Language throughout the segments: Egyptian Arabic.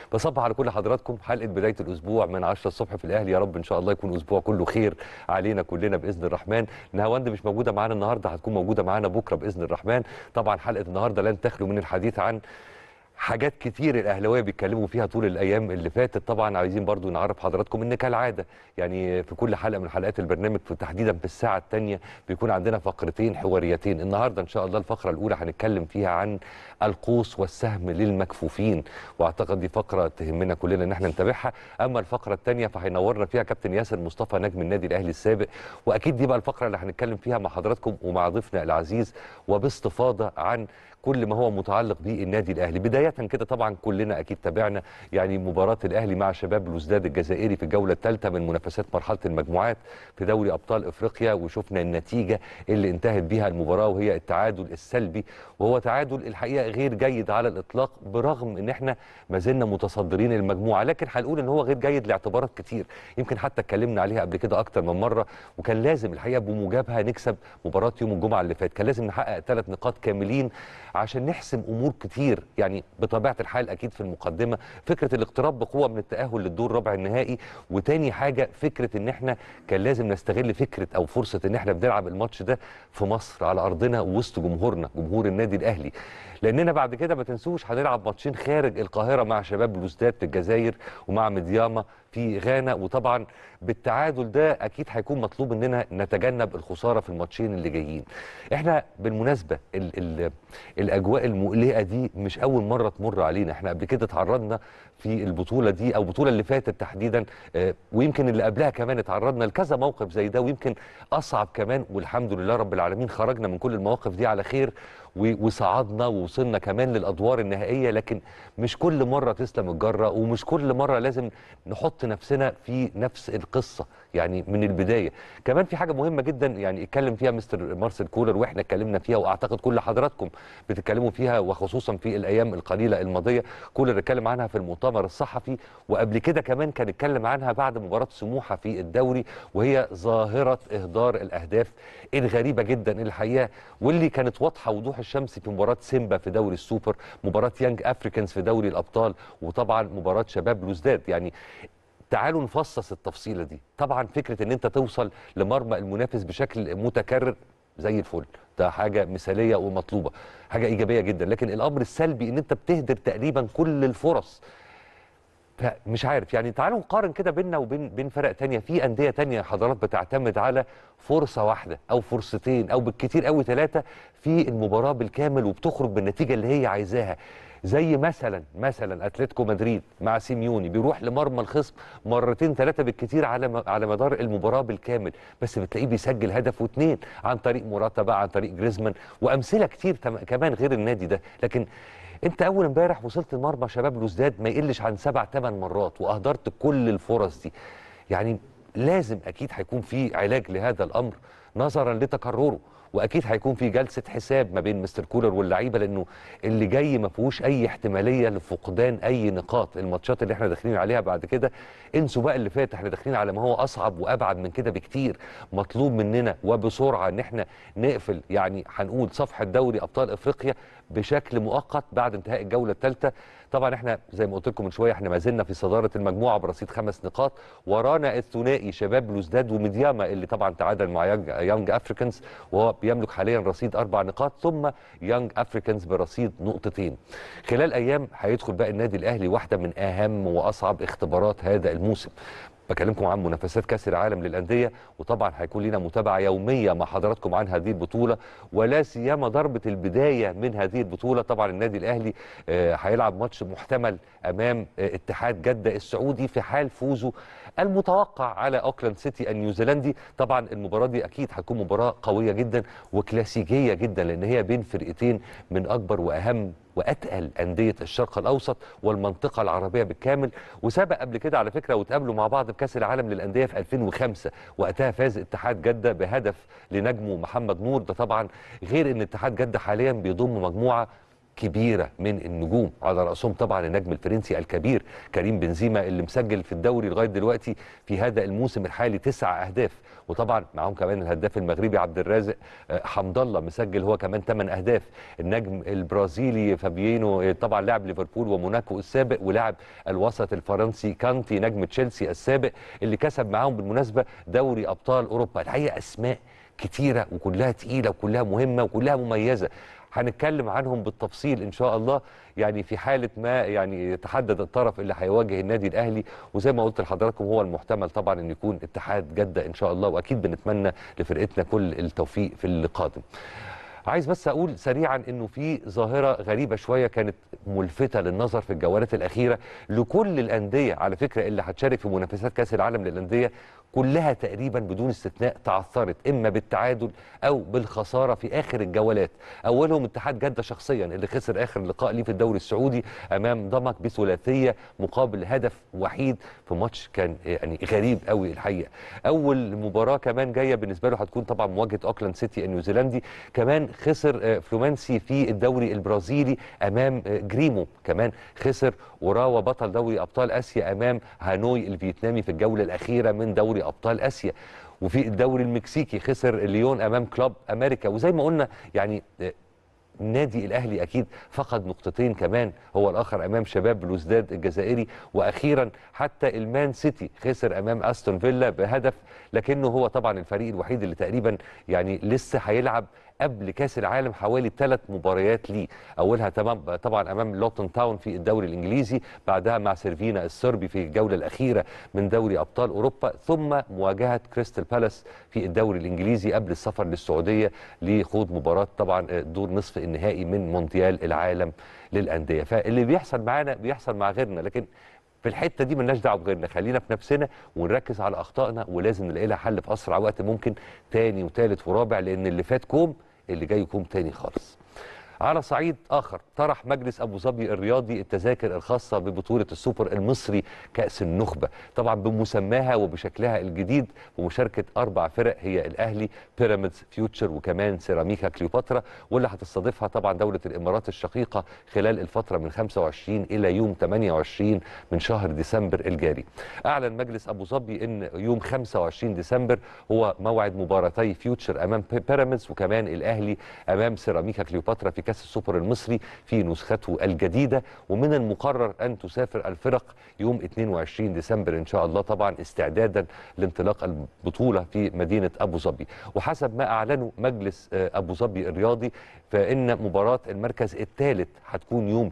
بصبح على كل حضراتكم حلقه بدايه الاسبوع من 10 الصبح في الاهلي يا رب ان شاء الله يكون اسبوع كله خير علينا كلنا باذن الرحمن نهاوند مش موجوده معانا النهارده هتكون موجوده معانا بكره باذن الرحمن طبعا حلقه النهارده لن تخلو من الحديث عن حاجات كتير الاهلاويه بيتكلموا فيها طول الايام اللي فاتت طبعا عايزين برضو نعرف حضراتكم ان كالعاده يعني في كل حلقه من حلقات البرنامج في تحديدا في الساعه الثانيه بيكون عندنا فقرتين حواريتين النهارده ان شاء الله الفقره الاولى هنتكلم فيها عن القوس والسهم للمكفوفين واعتقد دي فقره تهمنا كلنا ان احنا نتابعها اما الفقره الثانيه فهينورنا فيها كابتن ياسر مصطفى نجم النادي الاهلي السابق واكيد دي بقى الفقره اللي هنتكلم فيها مع حضراتكم ومع ضيفنا العزيز وباستفاضه عن كل ما هو متعلق بالنادي الاهلي بدايه كده طبعا كلنا اكيد تابعنا يعني مباراه الاهلي مع شباب بلوزداد الجزائري في الجوله الثالثه من منافسات مرحله المجموعات في دوري ابطال افريقيا وشفنا النتيجه اللي انتهت بها المباراه وهي التعادل السلبي وهو تعادل الحقيقه غير جيد على الاطلاق برغم ان احنا ما زلنا متصدرين المجموعه لكن هنقول ان هو غير جيد لاعتبارات كتير يمكن حتى اتكلمنا عليها قبل كده اكتر من مره وكان لازم الحقيقه بموجبها نكسب مباراه يوم الجمعه اللي فات كان لازم نحقق ثلاث نقاط كاملين عشان نحسم امور كتير يعني بطبيعه الحال اكيد في المقدمه فكره الاقتراب بقوه من التاهل للدور ربع النهائي وتاني حاجه فكره ان احنا كان لازم نستغل فكره او فرصه ان احنا بنلعب الماتش ده في مصر على ارضنا وسط جمهورنا جمهور النادي الاهلي لاننا بعد كده ما تنسوش هنلعب ماتشين خارج القاهره مع شباب بلوزداد في الجزائر ومع مدياما في غانا وطبعا بالتعادل ده اكيد هيكون مطلوب مننا نتجنب الخساره في الماتشين اللي جايين احنا بالمناسبه ال ال الاجواء المقلقه دي مش اول مره تمر علينا احنا قبل كده اتعرضنا في البطوله دي او البطوله اللي فاتت تحديدا آه ويمكن اللي قبلها كمان اتعرضنا لكذا موقف زي ده ويمكن اصعب كمان والحمد لله رب العالمين خرجنا من كل المواقف دي على خير وصعدنا ووصلنا كمان للادوار النهائيه لكن مش كل مره تسلم الجره ومش كل مره لازم نحط نفسنا في نفس القصه يعني من البدايه كمان في حاجه مهمه جدا يعني اتكلم فيها مستر مارسيل كولر واحنا اتكلمنا فيها واعتقد كل حضراتكم بتتكلموا فيها وخصوصا في الايام القليله الماضيه كولر اتكلم عنها في المؤتمر الصحفي وقبل كده كمان كان اتكلم عنها بعد مباراه سموحه في الدوري وهي ظاهره اهدار الاهداف الغريبه جدا الحقيقه واللي كانت واضحه وضوح الشمس في مباراه سيمبا في دوري السوبر مباراه يانج افريكانز في دوري الابطال وطبعا مباراه شباب بلوزداد يعني تعالوا نفصص التفصيله دي طبعا فكره ان انت توصل لمرمى المنافس بشكل متكرر زي الفل ده حاجه مثاليه ومطلوبه حاجه ايجابيه جدا لكن الامر السلبي ان انت بتهدر تقريبا كل الفرص فمش عارف يعني تعالوا نقارن كده بيننا وبين بين فرق تانية في أندية تانية حضرات بتعتمد على فرصة واحدة أو فرصتين أو بالكتير قوي ثلاثة في المباراة بالكامل وبتخرج بالنتيجة اللي هي عايزاها زي مثلا مثلا اتلتيكو مدريد مع سيميوني بيروح لمرمى الخصم مرتين ثلاثه بالكتير على على مدار المباراه بالكامل بس بتلاقيه بيسجل هدف واثنين عن طريق موراتا بقى عن طريق جريزمان وامثله كتير كمان غير النادي ده لكن انت اول امبارح وصلت المرمى شباب بلوزداد ما يقلش عن سبع ثمان مرات واهدرت كل الفرص دي يعني لازم اكيد هيكون في علاج لهذا الامر نظرا لتكرره واكيد هيكون في جلسه حساب ما بين مستر كولر واللعيبه لانه اللي جاي ما فيهوش اي احتماليه لفقدان اي نقاط الماتشات اللي احنا داخلين عليها بعد كده انسوا بقى اللي فات احنا داخلين على ما هو اصعب وابعد من كده بكتير مطلوب مننا وبسرعه ان احنا نقفل يعني هنقول صفحه دوري ابطال افريقيا بشكل مؤقت بعد انتهاء الجوله الثالثه طبعا احنا زي ما قلت لكم من شويه احنا ما زلنا في صداره المجموعه برصيد خمس نقاط ورانا الثنائي شباب بلوزداد ومدياما اللي طبعا تعادل مع يانج, يانج افريكانز وهو بيملك حاليا رصيد اربع نقاط ثم يانج افريكانز برصيد نقطتين خلال ايام هيدخل بقى النادي الاهلي واحده من اهم واصعب اختبارات هذا الموسم بكلمكم عن منافسات كاس العالم للانديه وطبعا هيكون لنا متابعه يوميه مع حضراتكم عن هذه البطوله ولا سيما ضربه البدايه من هذه البطوله طبعا النادي الاهلي هيلعب ماتش محتمل امام اتحاد جده السعودي في حال فوزه المتوقع على اوكلاند سيتي النيوزيلندي طبعا المباراه دي اكيد هتكون مباراه قويه جدا وكلاسيكيه جدا لان هي بين فرقتين من اكبر واهم واتقل انديه الشرق الاوسط والمنطقه العربيه بالكامل وسبق قبل كده على فكره وتقابلوا مع بعض في كاس العالم للانديه في 2005 وقتها فاز اتحاد جده بهدف لنجمه محمد نور ده طبعا غير ان اتحاد جده حاليا بيضم مجموعه كبيره من النجوم على راسهم طبعا النجم الفرنسي الكبير كريم بنزيما اللي مسجل في الدوري لغايه دلوقتي في هذا الموسم الحالي تسع اهداف وطبعا معاهم كمان الهداف المغربي عبد الرازق آه، حمد الله مسجل هو كمان 8 اهداف النجم البرازيلي فابيينو آه، طبعا لاعب ليفربول وموناكو السابق ولاعب الوسط الفرنسي كانتي نجم تشيلسي السابق اللي كسب معاهم بالمناسبه دوري ابطال اوروبا الحقيقه اسماء كتيره وكلها تقيله وكلها مهمه وكلها مميزه هنتكلم عنهم بالتفصيل ان شاء الله يعني في حاله ما يعني يتحدد الطرف اللي هيواجه النادي الاهلي وزي ما قلت لحضراتكم هو المحتمل طبعا ان يكون اتحاد جده ان شاء الله واكيد بنتمنى لفرقتنا كل التوفيق في القادم. عايز بس اقول سريعا انه في ظاهره غريبه شويه كانت ملفته للنظر في الجولات الاخيره لكل الانديه على فكره اللي هتشارك في منافسات كاس العالم للانديه كلها تقريبا بدون استثناء تعثرت اما بالتعادل او بالخساره في اخر الجولات اولهم اتحاد جده شخصيا اللي خسر اخر لقاء ليه في الدوري السعودي امام ضمك بثلاثيه مقابل هدف وحيد في ماتش كان يعني غريب قوي الحقيقه اول مباراه كمان جايه بالنسبه له هتكون طبعا مواجهه اوكلاند سيتي النيوزيلندي كمان خسر آه، فلومنسي في الدوري البرازيلي امام آه، جريمو كمان خسر وراوا بطل دوري ابطال اسيا امام هانوي الفيتنامي في الجوله الاخيره من دوري ابطال اسيا وفي الدوري المكسيكي خسر ليون امام كلوب امريكا وزي ما قلنا يعني آه، النادي الاهلي اكيد فقد نقطتين كمان هو الاخر امام شباب بلوزداد الجزائري واخيرا حتى المان سيتي خسر امام استون فيلا بهدف لكنه هو طبعا الفريق الوحيد اللي تقريبا يعني لسه هيلعب قبل كاس العالم حوالي ثلاث مباريات ليه اولها تمام طبعا امام لوتون تاون في الدوري الانجليزي بعدها مع سيرفينا الصربي في الجوله الاخيره من دوري ابطال اوروبا ثم مواجهه كريستال بالاس في الدوري الانجليزي قبل السفر للسعوديه لخوض مباراه طبعا دور نصف النهائي من مونديال العالم للانديه فاللي بيحصل معانا بيحصل مع غيرنا لكن في الحته دي ملناش دعوه بغيرنا خلينا في نفسنا ونركز على اخطائنا ولازم نلاقي لها حل في اسرع وقت ممكن تاني وتالت ورابع لان اللي فات كوم اللي جاي يكون تاني خالص على صعيد اخر طرح مجلس ابو ظبي الرياضي التذاكر الخاصه ببطوله السوبر المصري كاس النخبه طبعا بمسماها وبشكلها الجديد ومشاركه اربع فرق هي الاهلي بيراميدز فيوتشر وكمان سيراميكا كليوباترا واللي هتستضيفها طبعا دوله الامارات الشقيقه خلال الفتره من 25 الى يوم 28 من شهر ديسمبر الجاري اعلن مجلس ابو ظبي ان يوم 25 ديسمبر هو موعد مباراتي فيوتشر امام بيراميدز وكمان الاهلي امام سيراميكا كليوباترا في كاس السوبر المصري في نسخته الجديده ومن المقرر ان تسافر الفرق يوم 22 ديسمبر ان شاء الله طبعا استعدادا لانطلاق البطوله في مدينه ابو ظبي وحسب ما اعلنه مجلس آه، ابو ظبي الرياضي فان مباراه المركز الثالث هتكون يوم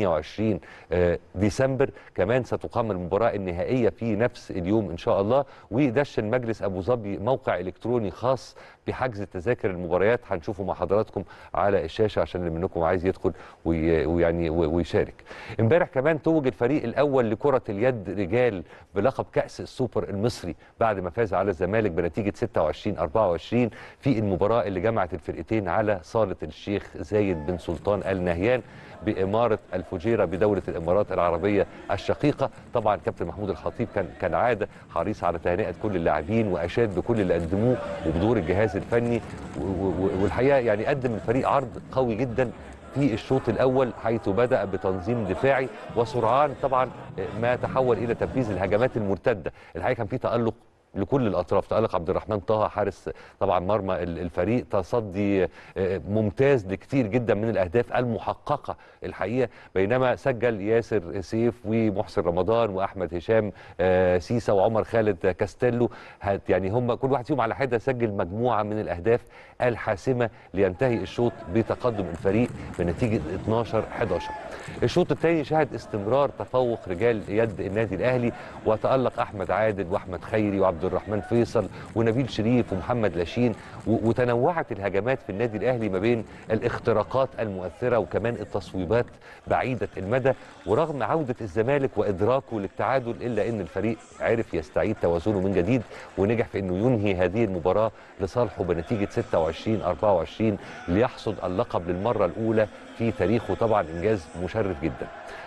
28 آه، ديسمبر كمان ستقام المباراه النهائيه في نفس اليوم ان شاء الله ودشن مجلس ابو ظبي موقع الكتروني خاص بحجز تذاكر المباريات هنشوفه مع حضراتكم على الشاشه عشان اللي منكم عايز يدخل وي- ويعني و- ويشارك. امبارح كمان توج الفريق الاول لكره اليد رجال بلقب كاس السوبر المصري بعد ما فاز على الزمالك بنتيجه 26 24 في المباراه اللي جمعت الفرقتين على صاله الشيخ زايد بن سلطان ال نهيان بإمارة الفجيرة بدولة الإمارات العربية الشقيقة طبعا كابتن محمود الخطيب كان كالعادة حريص على تهنئة كل اللاعبين وأشاد بكل اللي قدموه وبدور الجهاز الفني و- و- والحقيقة يعني قدم الفريق عرض قوي جدا في الشوط الاول حيث بدا بتنظيم دفاعي وسرعان طبعا ما تحول الى تنفيذ الهجمات المرتده الحقيقه كان في تالق لكل الاطراف تالق عبد الرحمن طه حارس طبعا مرمى ال- الفريق تصدي آه، ممتاز لكتير جدا من الاهداف المحققه الحقيقه بينما سجل ياسر سيف ومحسن رمضان واحمد هشام آه، سيسا وعمر خالد كاستيلو هت- يعني هم كل واحد فيهم على حده سجل مجموعه من الاهداف الحاسمه لينتهي الشوط بتقدم الفريق بنتيجه 12 11 الشوط الثاني شهد استمرار تفوق رجال يد النادي الاهلي وتالق احمد عادل واحمد خيري وعبد الرحمن فيصل ونبيل شريف ومحمد لاشين و- وتنوعت الهجمات في النادي الاهلي ما بين الاختراقات المؤثره وكمان التصويبات بعيده المدى ورغم عوده الزمالك وادراكه للتعادل الا ان الفريق عرف يستعيد توازنه من جديد ونجح في انه ينهي هذه المباراه لصالحه بنتيجه 26 24 ليحصد اللقب للمره الاولى في تاريخه طبعا انجاز مشرف جدا.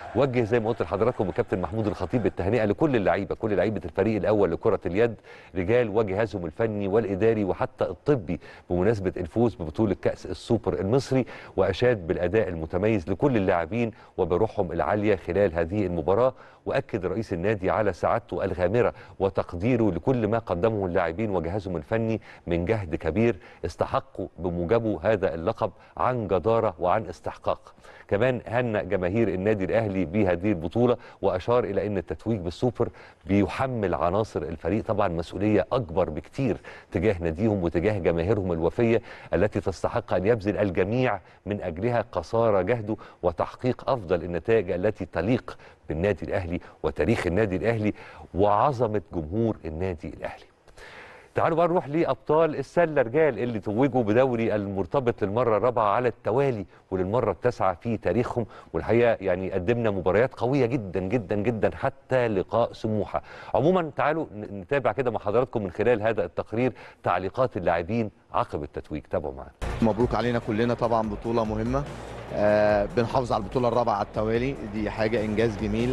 وجه زي ما قلت لحضراتكم الكابتن محمود الخطيب التهنئه لكل اللعيبه كل لعيبه الفريق الاول لكره اليد رجال وجهازهم الفني والاداري وحتى الطبي بمناسبه الفوز ببطوله كاس السوبر المصري واشاد بالاداء المتميز لكل اللاعبين وبروحهم العاليه خلال هذه المباراه واكد رئيس النادي على سعادته الغامره وتقديره لكل ما قدمه اللاعبين وجهازهم الفني من جهد كبير استحقوا بموجبه هذا اللقب عن جداره وعن استحقاق كمان هنأ جماهير النادي الاهلي بهذه البطوله واشار الى ان التتويج بالسوبر بيحمل عناصر الفريق طبعا مسؤوليه اكبر بكتير تجاه ناديهم وتجاه جماهيرهم الوفيه التي تستحق ان يبذل الجميع من اجلها قصارى جهده وتحقيق افضل النتائج التي تليق بالنادي الاهلي وتاريخ النادي الاهلي وعظمه جمهور النادي الاهلي. تعالوا بقى نروح لابطال السله رجال اللي توجوا بدوري المرتبط للمره الرابعه على التوالي وللمره التاسعه في تاريخهم والحقيقه يعني قدمنا مباريات قويه جدا جدا جدا حتى لقاء سموحه. عموما تعالوا نتابع كده مع حضراتكم من خلال هذا التقرير تعليقات اللاعبين عقب التتويج تابعوا معانا. مبروك علينا كلنا طبعا بطوله مهمه آه بنحافظ على البطوله الرابعه على التوالي دي حاجه انجاز جميل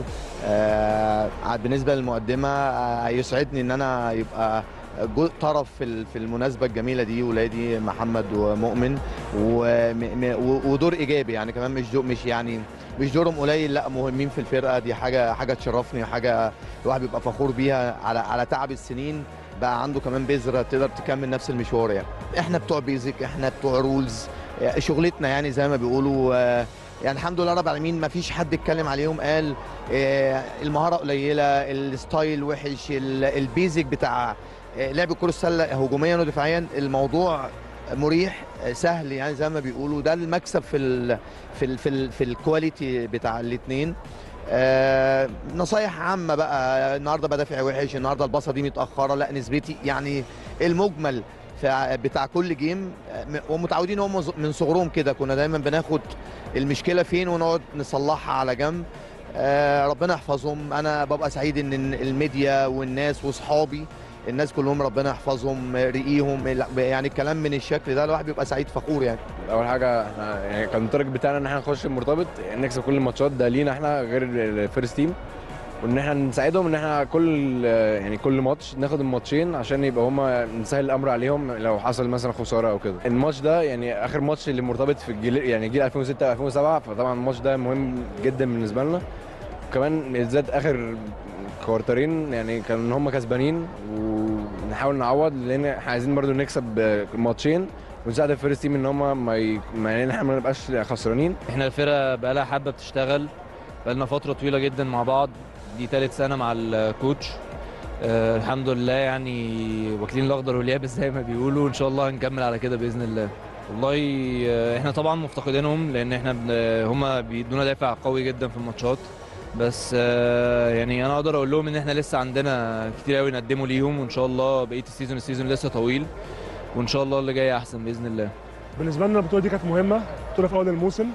آه بالنسبه للمقدمه آه يسعدني ان انا يبقى جو- طرف في ال- في المناسبه الجميله دي ولادي محمد ومؤمن و- م- و- ودور ايجابي يعني كمان مش دور مش يعني مش دورهم قليل لا مهمين في الفرقه دي حاجه حاجه تشرفني وحاجه الواحد بيبقى فخور بيها على على تعب السنين بقى عنده كمان بذره تقدر تكمل نفس المشوار يعني احنا بتوع بيزك احنا بتوع رولز شغلتنا يعني زي ما بيقولوا آه، يعني الحمد لله رب العالمين ما فيش حد اتكلم عليهم قال آه، المهاره قليله الستايل وحش ال- البيزك بتاع آه، لعب كره السله هجوميا ودفاعيا الموضوع مريح آه، سهل يعني زي ما بيقولوا ده المكسب في ال في ال في, ال في الكواليتي بتاع الاثنين آه نصايح عامه بقى النهارده بدافع وحش النهارده الباصه دي متاخره لا نسبتي يعني المجمل في- بتاع كل جيم آه، م- ومتعودين هم من صغرهم كده كنا دايما بناخد المشكله فين ونقعد نصلحها على جنب آه ربنا يحفظهم انا ببقى سعيد ان الميديا والناس واصحابي الناس كلهم ربنا يحفظهم رقيهم يعني الكلام من الشكل ده الواحد بيبقى سعيد فخور يعني اول حاجه احنا يعني كان التارجت بتاعنا ان احنا نخش المرتبط يعني نكسب كل الماتشات ده لينا احنا غير الفيرست تيم وان احنا نساعدهم ان احنا كل يعني كل ماتش ناخد الماتشين عشان يبقى هما نسهل الامر عليهم لو حصل مثلا خساره او كده الماتش ده يعني اخر ماتش اللي مرتبط في الجيل يعني جيل 2006 2007 فطبعا الماتش ده مهم جدا بالنسبه لنا وكمان بالذات اخر كوارترين يعني كان هم كسبانين ونحاول نعوض لان احنا عايزين برضو نكسب ماتشين ونساعد الفيرست تيم ان هم ما ي... ما يعني احنا ما نبقاش خسرانين احنا الفرقه بقالها حبه بتشتغل بقالنا فتره طويله جدا مع بعض دي تالت سنه مع الكوتش آه الحمد لله يعني واكلين الاخضر واليابس زي ما بيقولوا ان شاء الله هنكمل على كده باذن الله والله آه احنا طبعا مفتقدينهم لان احنا بن... هم بيدونا دافع قوي جدا في الماتشات بس آه يعني انا اقدر اقول لهم ان احنا لسه عندنا كتير قوي نقدمه ليهم وان شاء الله بقيه السيزون السيزون لسه طويل وان شاء الله اللي جاي احسن باذن الله بالنسبه لنا البطوله دي كانت مهمه بطوله في اول الموسم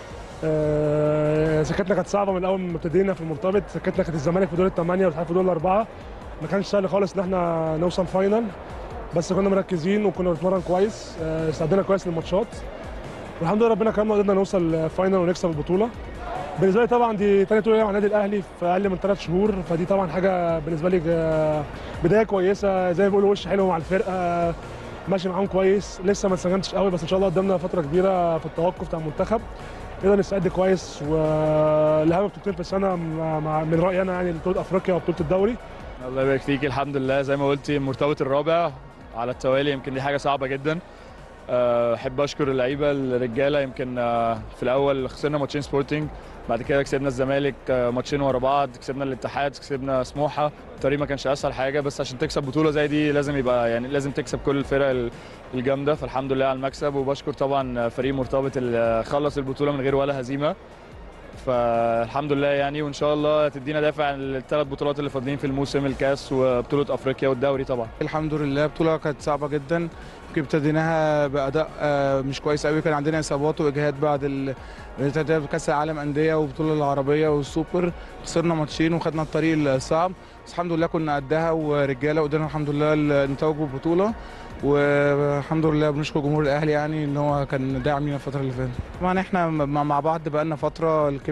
آه، سكتنا كانت صعبه من اول ما ابتدينا في المرتبط سكتنا كانت الزمالك في دور الثمانيه والاتحاد في دور الاربعه ما كانش سهل خالص ان احنا نوصل فاينل بس كنا مركزين وكنا بنتمرن كويس آه، استعدينا كويس للماتشات والحمد لله ربنا كرمنا وقدرنا نوصل فاينل ونكسب البطوله بالنسبه لي طبعا دي تاني بطوله مع النادي الاهلي في اقل من ثلاث شهور فدي طبعا حاجه بالنسبه لي آه، بدايه كويسه زي ما بيقولوا وش حلو مع الفرقه ماشي معاهم كويس لسه ما اتسجنتش قوي بس ان شاء الله قدامنا فتره كبيره في التوقف بتاع المنتخب نقدر نستعد كويس والاهم بطولتين في السنه مع مع- من رايي انا يعني بطوله افريقيا وبطوله الدوري الله يبارك فيك الحمد لله زي ما قلتي المرتبط الرابع على التوالي يمكن دي حاجه صعبه جدا أه، احب اشكر اللعيبه الرجاله يمكن أه، في الاول خسرنا ماتشين سبورتنج بعد كده كسبنا الزمالك أه، ماتشين ورا بعض كسبنا الاتحاد كسبنا سموحه الطريق ما كانش اسهل حاجه بس عشان تكسب بطوله زي دي لازم يبقى يعني لازم تكسب كل الفرق ال- الجامده فالحمد لله على المكسب وبشكر طبعا فريق مرتبط اللي خلص البطوله من غير ولا هزيمه فالحمد لله يعني وان شاء الله تدينا دافع الثلاث بطولات اللي فاضلين في الموسم الكاس وبطوله افريقيا والدوري طبعا الحمد لله بطولة كانت صعبة جدا يمكن ابتديناها بأداء آه، مش كويس قوي كان عندنا إصابات وإجهاد بعد ال- ابتدينا بكأس العالم أندية والبطولة العربية والسوبر خسرنا ماتشين وخدنا الطريق الصعب بس الحمد لله كنا قدها ورجالة وقدرنا الحمد لله ال- نتوج بالبطولة والحمد لله بنشكر جمهور الأهلي يعني إن هو كان داعم لينا الفترة اللي فاتت طبعا إحنا م- مع بعض بقالنا فترة الكيمياء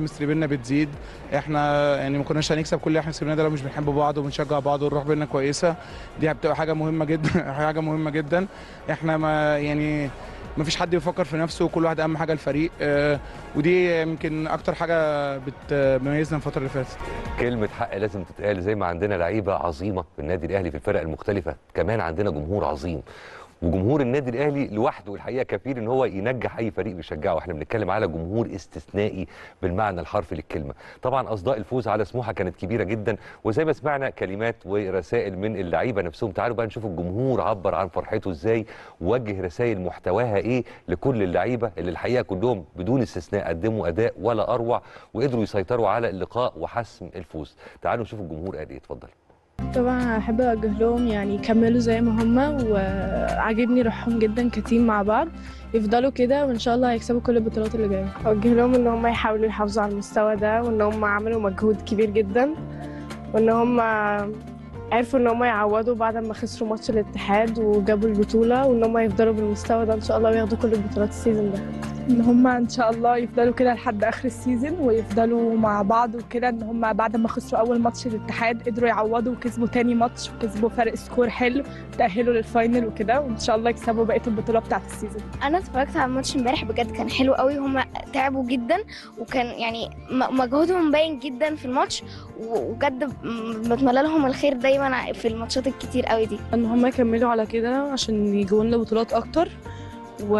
الكيمستري بينا بتزيد احنا يعني ما كناش هنكسب كل اللي احنا كسبناه ده لو مش بنحب بعض وبنشجع بعض والروح بينا كويسه دي بتبقى حاجه مهمه جدا حاجه مهمه جدا احنا ما يعني ما فيش حد بيفكر في نفسه وكل واحد اهم حاجه الفريق آه، ودي يمكن اكتر حاجه بتميزنا الفتره اللي فاتت كلمة حق لازم تتقال زي ما عندنا لعيبة عظيمة في النادي الأهلي في الفرق المختلفة كمان عندنا جمهور عظيم وجمهور النادي الاهلي لوحده الحقيقه كفيل ان هو ينجح اي فريق بيشجعه احنا بنتكلم على جمهور استثنائي بالمعنى الحرفي للكلمه طبعا اصداء الفوز على سموحه كانت كبيره جدا وزي ما سمعنا كلمات ورسائل من اللعيبه نفسهم تعالوا بقى نشوف الجمهور عبر عن فرحته ازاي ووجه رسائل محتواها ايه لكل اللعيبه اللي الحقيقه كلهم بدون استثناء قدموا اداء ولا اروع وقدروا يسيطروا على اللقاء وحسم الفوز تعالوا نشوف الجمهور قال ايه اتفضل طبعا احب اوجه لهم يعني يكملوا زي ما هما وعاجبني روحهم جدا كتيم مع بعض يفضلوا كده وان شاء الله هيكسبوا كل البطولات اللي جايه اوجه لهم ان هم يحاولوا يحافظوا على المستوى ده وان هم عملوا مجهود كبير جدا وان هم عرفوا ان هم يعوضوا بعد ما خسروا ماتش الاتحاد وجابوا البطوله وان هم يفضلوا بالمستوى ده ان شاء الله وياخدوا كل البطولات السيزون ده ان هم ان شاء الله يفضلوا كده لحد اخر السيزون ويفضلوا مع بعض وكده ان هم بعد ما خسروا اول ماتش الاتحاد قدروا يعوضوا وكسبوا تاني ماتش وكسبوا فرق سكور حلو تاهلوا للفاينل وكده وان شاء الله يكسبوا بقيه البطوله بتاعه السيزون انا اتفرجت على الماتش امبارح بجد كان حلو قوي هم تعبوا جدا وكان يعني م- مجهودهم باين جدا في الماتش و- وبجد م- بتمنى لهم الخير دايما في الماتشات الكتير قوي دي ان هم يكملوا على كده عشان يجوا لنا بطولات اكتر و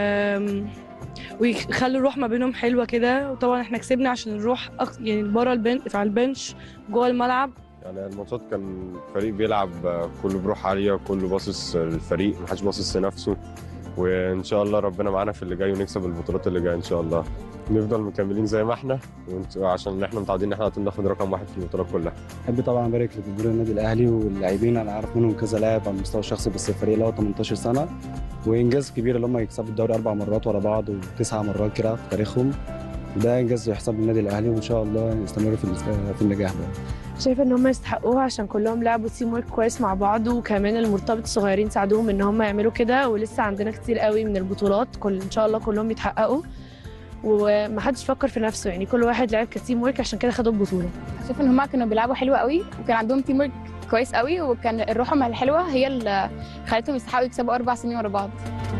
ويخلوا الروح ما بينهم حلوه كده وطبعا احنا كسبنا عشان الروح أك... يعني بره البنش على البنش جوه الملعب يعني الماتشات كان فريق بيلعب كله بروح عالية كله باصص للفريق محدش باصص لنفسه وإن شاء الله ربنا معانا في اللي جاي ونكسب البطولات اللي جاية إن شاء الله نفضل مكملين زي ما احنا ونت- عشان احنا متعودين ان احنا على طول ناخد رقم واحد في البطولات كلها احب طبعا ابارك لجمهور النادي الاهلي واللاعبين انا عارف منهم كذا لاعب على المستوى الشخصي بس الفريق له 18 سنه وانجاز كبير اللي هم يكسبوا الدوري اربع مرات ورا بعض وتسع مرات كده في تاريخهم وده انجاز يحسب للنادي الاهلي وان شاء الله يستمروا في ال- في النجاح ده شايفه ان هم يستحقوها عشان كلهم لعبوا تيم ورك كويس مع بعض وكمان المرتبط الصغيرين ساعدوهم ان هم يعملوا كده ولسه عندنا كتير قوي من البطولات كل ان شاء الله كلهم يتحققوا ومحدش فكر في نفسه يعني كل واحد لعب كتيم ورك عشان كده خدوا البطوله شايف ان هم كانوا بيلعبوا حلو قوي وكان عندهم تيم ورك كويس قوي وكان روحهم الحلوه هي اللي خلتهم يستحقوا يكسبوا اربع سنين ورا بعض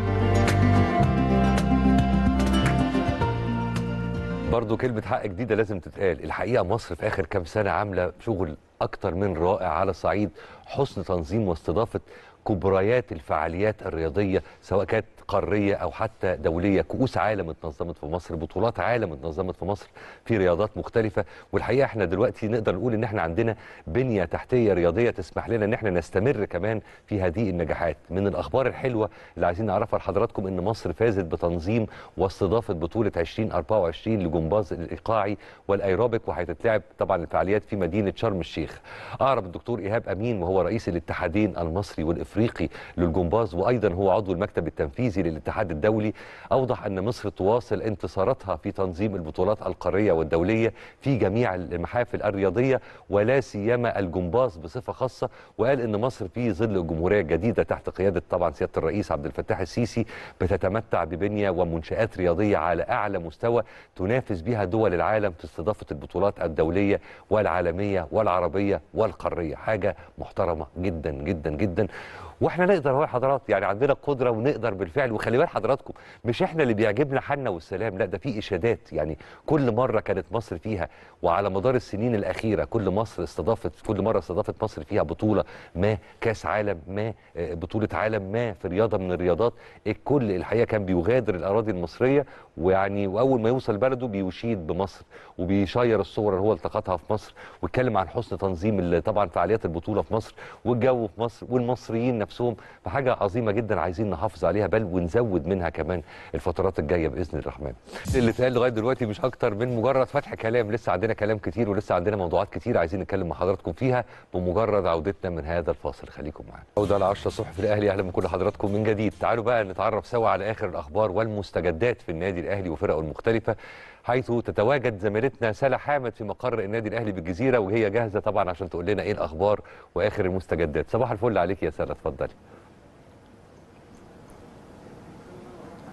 برضو كلمة حق جديدة لازم تتقال الحقيقة مصر في آخر كام سنة عاملة شغل أكتر من رائع على صعيد حسن تنظيم واستضافة كبريات الفعاليات الرياضية سواء كانت قارية أو حتى دولية كؤوس عالم اتنظمت في مصر بطولات عالم اتنظمت في مصر في رياضات مختلفة والحقيقة احنا دلوقتي نقدر نقول ان احنا عندنا بنية تحتية رياضية تسمح لنا ان احنا نستمر كمان في هذه النجاحات من الأخبار الحلوة اللي عايزين نعرفها لحضراتكم ان مصر فازت بتنظيم واستضافة بطولة 2024 لجمباز الإيقاعي والأيروبيك وهتتلعب طبعا الفعاليات في مدينة شرم الشيخ أعرب الدكتور إيهاب أمين وهو رئيس الاتحادين المصري والإفريقي للجمباز وأيضا هو عضو المكتب التنفيذي للاتحاد الدولي أوضح أن مصر تواصل انتصاراتها في تنظيم البطولات القارية والدولية في جميع المحافل الرياضية ولا سيما الجمباز بصفة خاصة وقال أن مصر في ظل الجمهورية الجديدة تحت قيادة طبعا سيادة الرئيس عبد الفتاح السيسي بتتمتع ببنية ومنشآت رياضية على أعلى مستوى تنافس بها دول العالم في استضافة البطولات الدولية والعالمية والعربية والقارية حاجة محترمة جدا جدا جدا واحنا نقدر اهو يا حضرات يعني عندنا قدره ونقدر بالفعل وخلي بال حضراتكم مش احنا اللي بيعجبنا حالنا والسلام لا ده في اشادات يعني كل مره كانت مصر فيها وعلى مدار السنين الاخيره كل مصر استضافت كل مره استضافت مصر فيها بطوله ما كاس عالم ما آه، بطوله عالم ما في رياضه من الرياضات الكل الحقيقه كان بيغادر الاراضي المصريه ويعني واول ما يوصل بلده بيشيد بمصر وبيشير الصور اللي هو التقطها في مصر ويتكلم عن حسن تنظيم ال- طبعا فعاليات البطوله في مصر والجو في مصر والمصريين نفسهم فحاجه عظيمه جدا عايزين نحافظ عليها بل ونزود منها كمان الفترات الجايه باذن الرحمن. اللي اتقال لغايه دلوقتي مش اكتر من مجرد فتح كلام لسه عندنا كلام كتير ولسه عندنا موضوعات كتير عايزين نتكلم مع حضراتكم فيها بمجرد عودتنا من هذا الفاصل خليكم معانا. عوده على 10 الصبح في الاهلي اهلا بكل حضراتكم من جديد تعالوا بقى نتعرف سوا على اخر الاخبار والمستجدات في النادي الاهلي وفرقه المختلفه حيث تتواجد زميلتنا سلا حامد في مقر النادي الاهلي بالجزيره وهي جاهزه طبعا عشان تقول لنا ايه الاخبار واخر المستجدات صباح الفل عليك يا سلا اتفضلي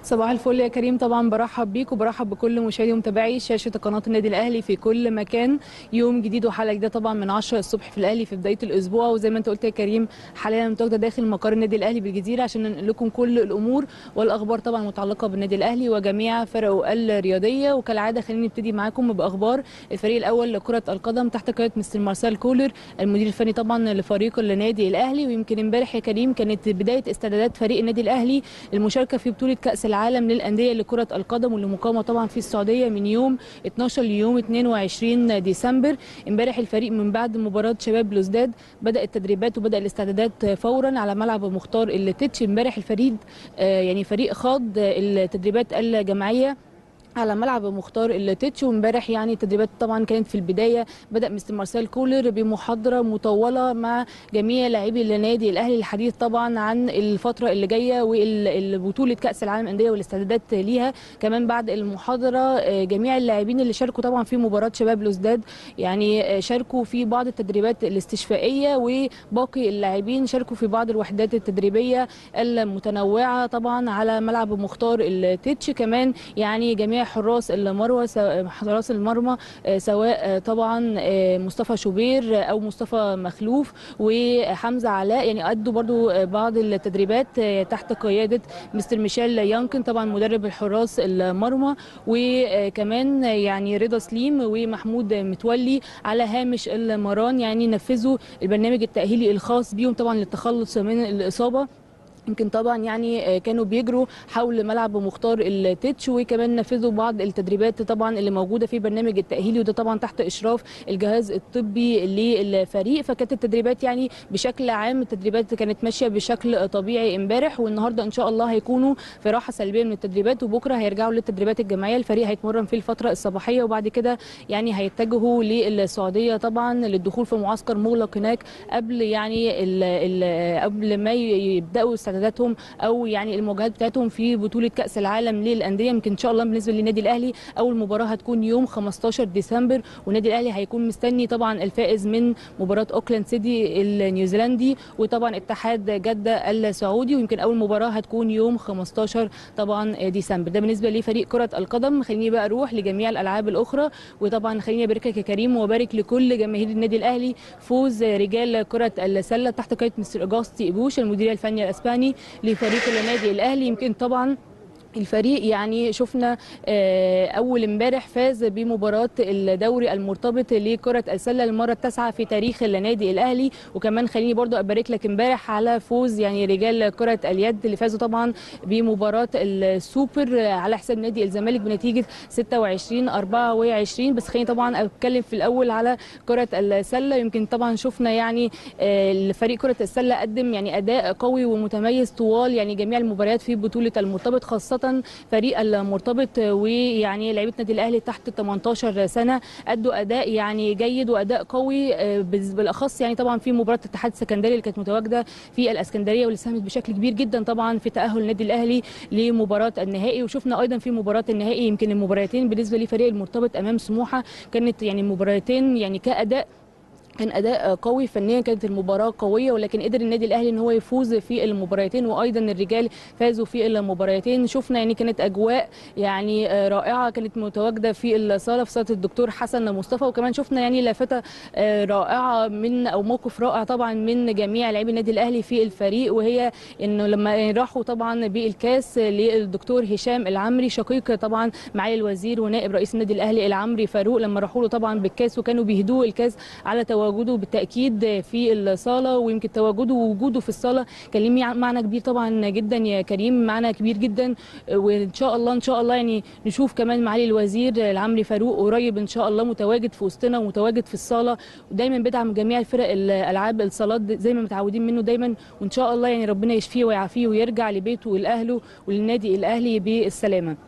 صباح الفل يا كريم طبعا برحب بيك وبرحب بكل مشاهدي ومتابعي شاشه قناه النادي الاهلي في كل مكان يوم جديد وحلقه جديده طبعا من 10 الصبح في الاهلي في بدايه الاسبوع وزي ما انت قلت يا كريم حاليا متواجده داخل مقر النادي الاهلي بالجزيره عشان ننقل لكم كل الامور والاخبار طبعا المتعلقه بالنادي الاهلي وجميع فرقه الرياضيه وكالعاده خلينا نبتدي معاكم باخبار الفريق الاول لكره القدم تحت قياده مستر مارسيل كولر المدير الفني طبعا لفريق النادي الاهلي ويمكن امبارح يا كريم كانت بدايه استعدادات فريق النادي الاهلي المشاركه في بطوله كاس العالم للانديه لكره القدم واللي مقامه طبعا في السعوديه من يوم 12 ليوم 22 ديسمبر امبارح الفريق من بعد مباراه شباب بلوزداد بدا التدريبات وبدا الاستعدادات فورا على ملعب مختار التتش امبارح الفريق آه، يعني فريق خاض التدريبات الجماعيه على ملعب مختار التتش وامبارح يعني التدريبات طبعا كانت في البدايه بدا مستر مارسيل كولر بمحاضره مطوله مع جميع لاعبي النادي الاهلي الحديث طبعا عن الفتره اللي جايه والبطوله كاس العالم الانديه والاستعدادات ليها كمان بعد المحاضره آه، جميع اللاعبين اللي شاركوا طبعا في مباراه شباب لوزداد يعني آه، شاركوا في بعض التدريبات الاستشفائيه وباقي اللاعبين شاركوا في بعض الوحدات التدريبيه المتنوعه طبعا على ملعب مختار التتش كمان يعني جميع حراس المروه سواء- حراس المرمى آه، سواء آه، طبعا آه، مصطفى شوبير او مصطفى مخلوف وحمزه علاء يعني ادوا برضو آه، بعض التدريبات آه، تحت قياده مستر ميشيل يانكن طبعا مدرب الحراس المرمى وكمان يعني رضا سليم ومحمود متولي على هامش المران يعني نفذوا البرنامج التاهيلي الخاص بيهم طبعا للتخلص من الاصابه يمكن طبعا يعني آه، كانوا بيجروا حول ملعب مختار التتش وكمان نفذوا بعض التدريبات طبعا اللي موجوده في برنامج التاهيلي وده طبعا تحت اشراف الجهاز الطبي للفريق فكانت التدريبات يعني بشكل عام التدريبات كانت ماشيه بشكل طبيعي امبارح والنهارده ان شاء الله هيكونوا في راحه سلبيه من التدريبات وبكره هيرجعوا للتدريبات الجماعيه الفريق هيتمرن في الفتره الصباحيه وبعد كده يعني هيتجهوا للسعوديه طبعا للدخول في معسكر مغلق هناك قبل يعني ال ال قبل ما يبداوا استعداداتهم او يعني المواجهات بتاعتهم في بطوله كاس العالم للانديه يمكن ان شاء الله بالنسبه للنادي الاهلي اول مباراه هتكون يوم 15 ديسمبر والنادي الاهلي هيكون مستني طبعا الفائز من مباراه اوكلاند سيتي النيوزيلندي وطبعا اتحاد جده السعودي ويمكن اول مباراه هتكون يوم 15 طبعا ديسمبر ده بالنسبه لفريق كره القدم خليني بقى اروح لجميع الالعاب الاخرى وطبعا خليني ابارك لك يا كريم وابارك لكل جماهير النادي الاهلي فوز رجال كره السله تحت قياده مستر اجاستي ابوش المدير الفني الاسباني لفريق النادي الاهلي يمكن طبعا الفريق يعني شفنا آه، اول امبارح فاز بمباراه الدوري المرتبط لكره السله للمره التاسعه في تاريخ النادي الاهلي وكمان خليني برضو ابارك لك امبارح على فوز يعني رجال كره اليد اللي فازوا طبعا بمباراه السوبر على حساب نادي الزمالك بنتيجه 26 24 بس خليني طبعا اتكلم في الاول على كره السله يمكن طبعا شفنا يعني آه، فريق كره السله قدم يعني اداء قوي ومتميز طوال يعني جميع المباريات في بطوله المرتبط خاصه فريق المرتبط ويعني لعيبه النادي الاهلي تحت 18 سنه ادوا اداء يعني جيد واداء قوي آه، بال- بالاخص يعني طبعا في مباراه الاتحاد السكندري اللي كانت متواجده في الاسكندريه واللي ساهمت بشكل كبير جدا طبعا في تاهل النادي الاهلي لمباراه النهائي وشفنا ايضا في مباراه النهائي يمكن المباراتين بالنسبه لفريق المرتبط امام سموحه كانت يعني مباراتين يعني كاداء كان اداء قوي فنيا كانت المباراه قويه ولكن قدر النادي الاهلي ان هو يفوز في المباراتين وايضا الرجال فازوا في المباراتين شفنا يعني كانت اجواء يعني آه، رائعه كانت متواجده في الصاله في صاله الدكتور حسن مصطفى وكمان شفنا يعني لافته آه، رائعه من او موقف رائع طبعا من جميع لاعبي النادي الاهلي في الفريق وهي انه لما راحوا طبعا بالكاس للدكتور هشام العمري شقيق طبعا معالي الوزير ونائب رئيس النادي الاهلي العمري فاروق لما راحوا له طبعا بالكاس وكانوا بيهدوا الكاس على تواجده بالتاكيد في الصاله ويمكن تواجده ووجوده في الصاله كان ليه معنى كبير طبعا جدا يا كريم معنى كبير جدا وان شاء الله ان شاء الله يعني نشوف كمان معالي الوزير العمري فاروق قريب ان شاء الله متواجد في وسطنا ومتواجد في الصاله ودايما بيدعم جميع الفرق الالعاب الصالات زي ما متعودين منه دايما وان شاء الله يعني ربنا يشفيه ويعافيه ويرجع لبيته ولاهله وللنادي الاهلي بالسلامه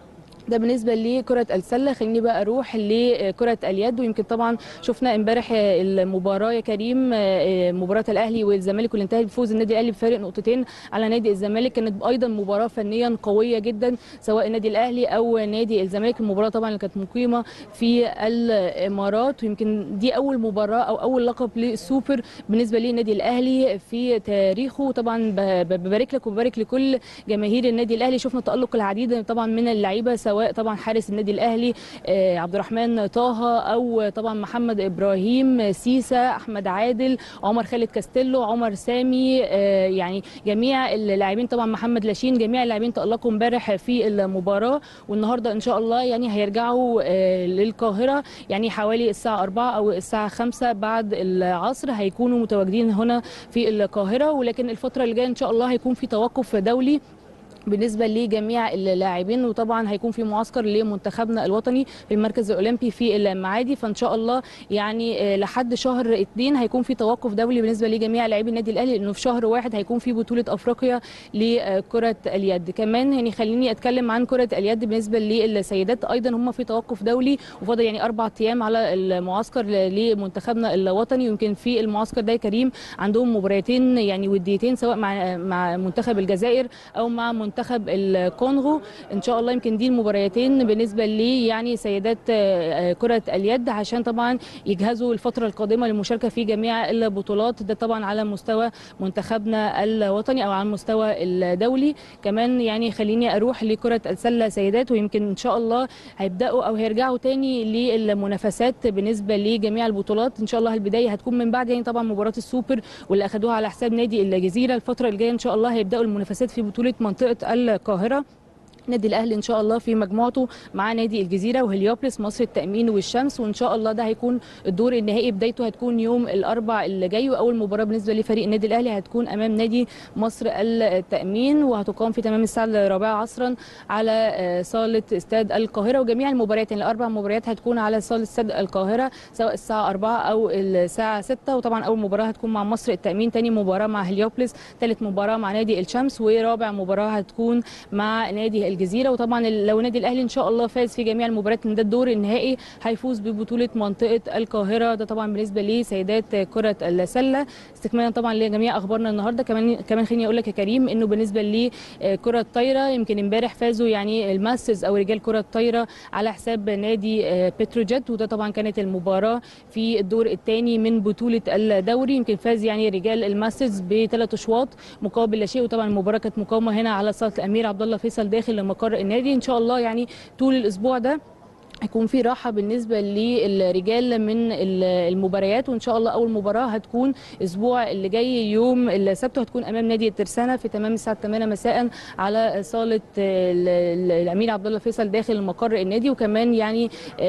ده بالنسبه لكره السله خليني بقى اروح لكره اليد ويمكن طبعا شفنا امبارح المباراه يا كريم مباراه الاهلي والزمالك واللي انتهت بفوز النادي الاهلي بفارق نقطتين على نادي الزمالك كانت ايضا مباراه فنيا قويه جدا سواء النادي الاهلي او نادي الزمالك المباراه طبعا اللي كانت مقيمه في الامارات ويمكن دي اول مباراه او اول لقب للسوبر بالنسبه للنادي الاهلي في تاريخه طبعا ببارك لك وببارك لكل جماهير النادي الاهلي شفنا تالق العديد طبعا من اللعيبه سواء طبعا حارس النادي الاهلي عبد الرحمن طه او طبعا محمد ابراهيم سيسا احمد عادل عمر خالد كاستيلو عمر سامي يعني جميع اللاعبين طبعا محمد لاشين جميع اللاعبين تالقوا امبارح في المباراه والنهارده ان شاء الله يعني هيرجعوا للقاهره يعني حوالي الساعه 4 او الساعه 5 بعد العصر هيكونوا متواجدين هنا في القاهره ولكن الفتره اللي جايه ان شاء الله هيكون في توقف دولي بالنسبه لجميع اللاعبين وطبعا هيكون في معسكر لمنتخبنا الوطني في المركز الاولمبي في المعادي فان شاء الله يعني لحد شهر اثنين هيكون في توقف دولي بالنسبه لجميع لاعبي النادي الاهلي لانه في شهر واحد هيكون في بطوله افريقيا لكره اليد كمان يعني خليني اتكلم عن كره اليد بالنسبه للسيدات ايضا هم في توقف دولي وفاضل يعني اربع ايام على المعسكر لمنتخبنا الوطني ويمكن في المعسكر ده كريم عندهم مباراتين يعني وديتين سواء مع مع منتخب الجزائر او مع منتخب الكونغو ان شاء الله يمكن دي المباريتين بالنسبه لي يعني سيدات كره اليد عشان طبعا يجهزوا الفتره القادمه للمشاركه في جميع البطولات ده طبعا على مستوى منتخبنا الوطني او على المستوى الدولي كمان يعني خليني اروح لكره السله سيدات ويمكن ان شاء الله هيبداوا او هيرجعوا تاني للمنافسات بالنسبه لجميع البطولات ان شاء الله البدايه هتكون من بعد يعني طبعا مباراه السوبر واللي اخذوها على حساب نادي الجزيره الفتره الجايه ان شاء الله هيبداوا المنافسات في بطوله منطقه القاهره نادي الاهلي ان شاء الله في مجموعته مع نادي الجزيره وهليوبلس مصر التامين والشمس وان شاء الله ده هيكون الدور النهائي بدايته هتكون يوم الاربع اللي جاي واول مباراه بالنسبه لفريق النادي الاهلي هتكون امام نادي مصر التامين وهتقام في تمام الساعه الرابعه عصرا على صاله استاد القاهره وجميع المباريات يعني الاربع مباريات هتكون على صاله استاد القاهره سواء الساعه 4 او الساعه 6 وطبعا اول مباراه هتكون مع مصر التامين ثاني مباراه مع هليوبلس ثالث مباراه مع نادي الشمس ورابع مباراه هتكون مع نادي الجزيره وطبعا لو نادي الاهلي ان شاء الله فاز في جميع المباريات من ده الدور النهائي هيفوز ببطوله منطقه القاهره ده طبعا بالنسبه لسيدات كره السله استكمالا طبعا لجميع اخبارنا النهارده كمان كمان خليني اقول لك يا كريم انه بالنسبه لكره الطايره يمكن امبارح فازوا يعني الماسترز او رجال كره الطايره على حساب نادي بتروجيت وده طبعا كانت المباراه في الدور الثاني من بطوله الدوري يمكن فاز يعني رجال الماسترز بثلاث اشواط مقابل لا شيء وطبعا المباراه كانت مقامه هنا على صاله الامير عبد الله فيصل داخل مقر النادي ان شاء الله يعني طول الاسبوع ده هيكون في راحه بالنسبه للرجال من المباريات وان شاء الله اول مباراه هتكون الاسبوع اللي جاي يوم السبت هتكون امام نادي الترسانه في تمام الساعه 8 مساء على صاله الامير عبد الله فيصل داخل مقر النادي وكمان يعني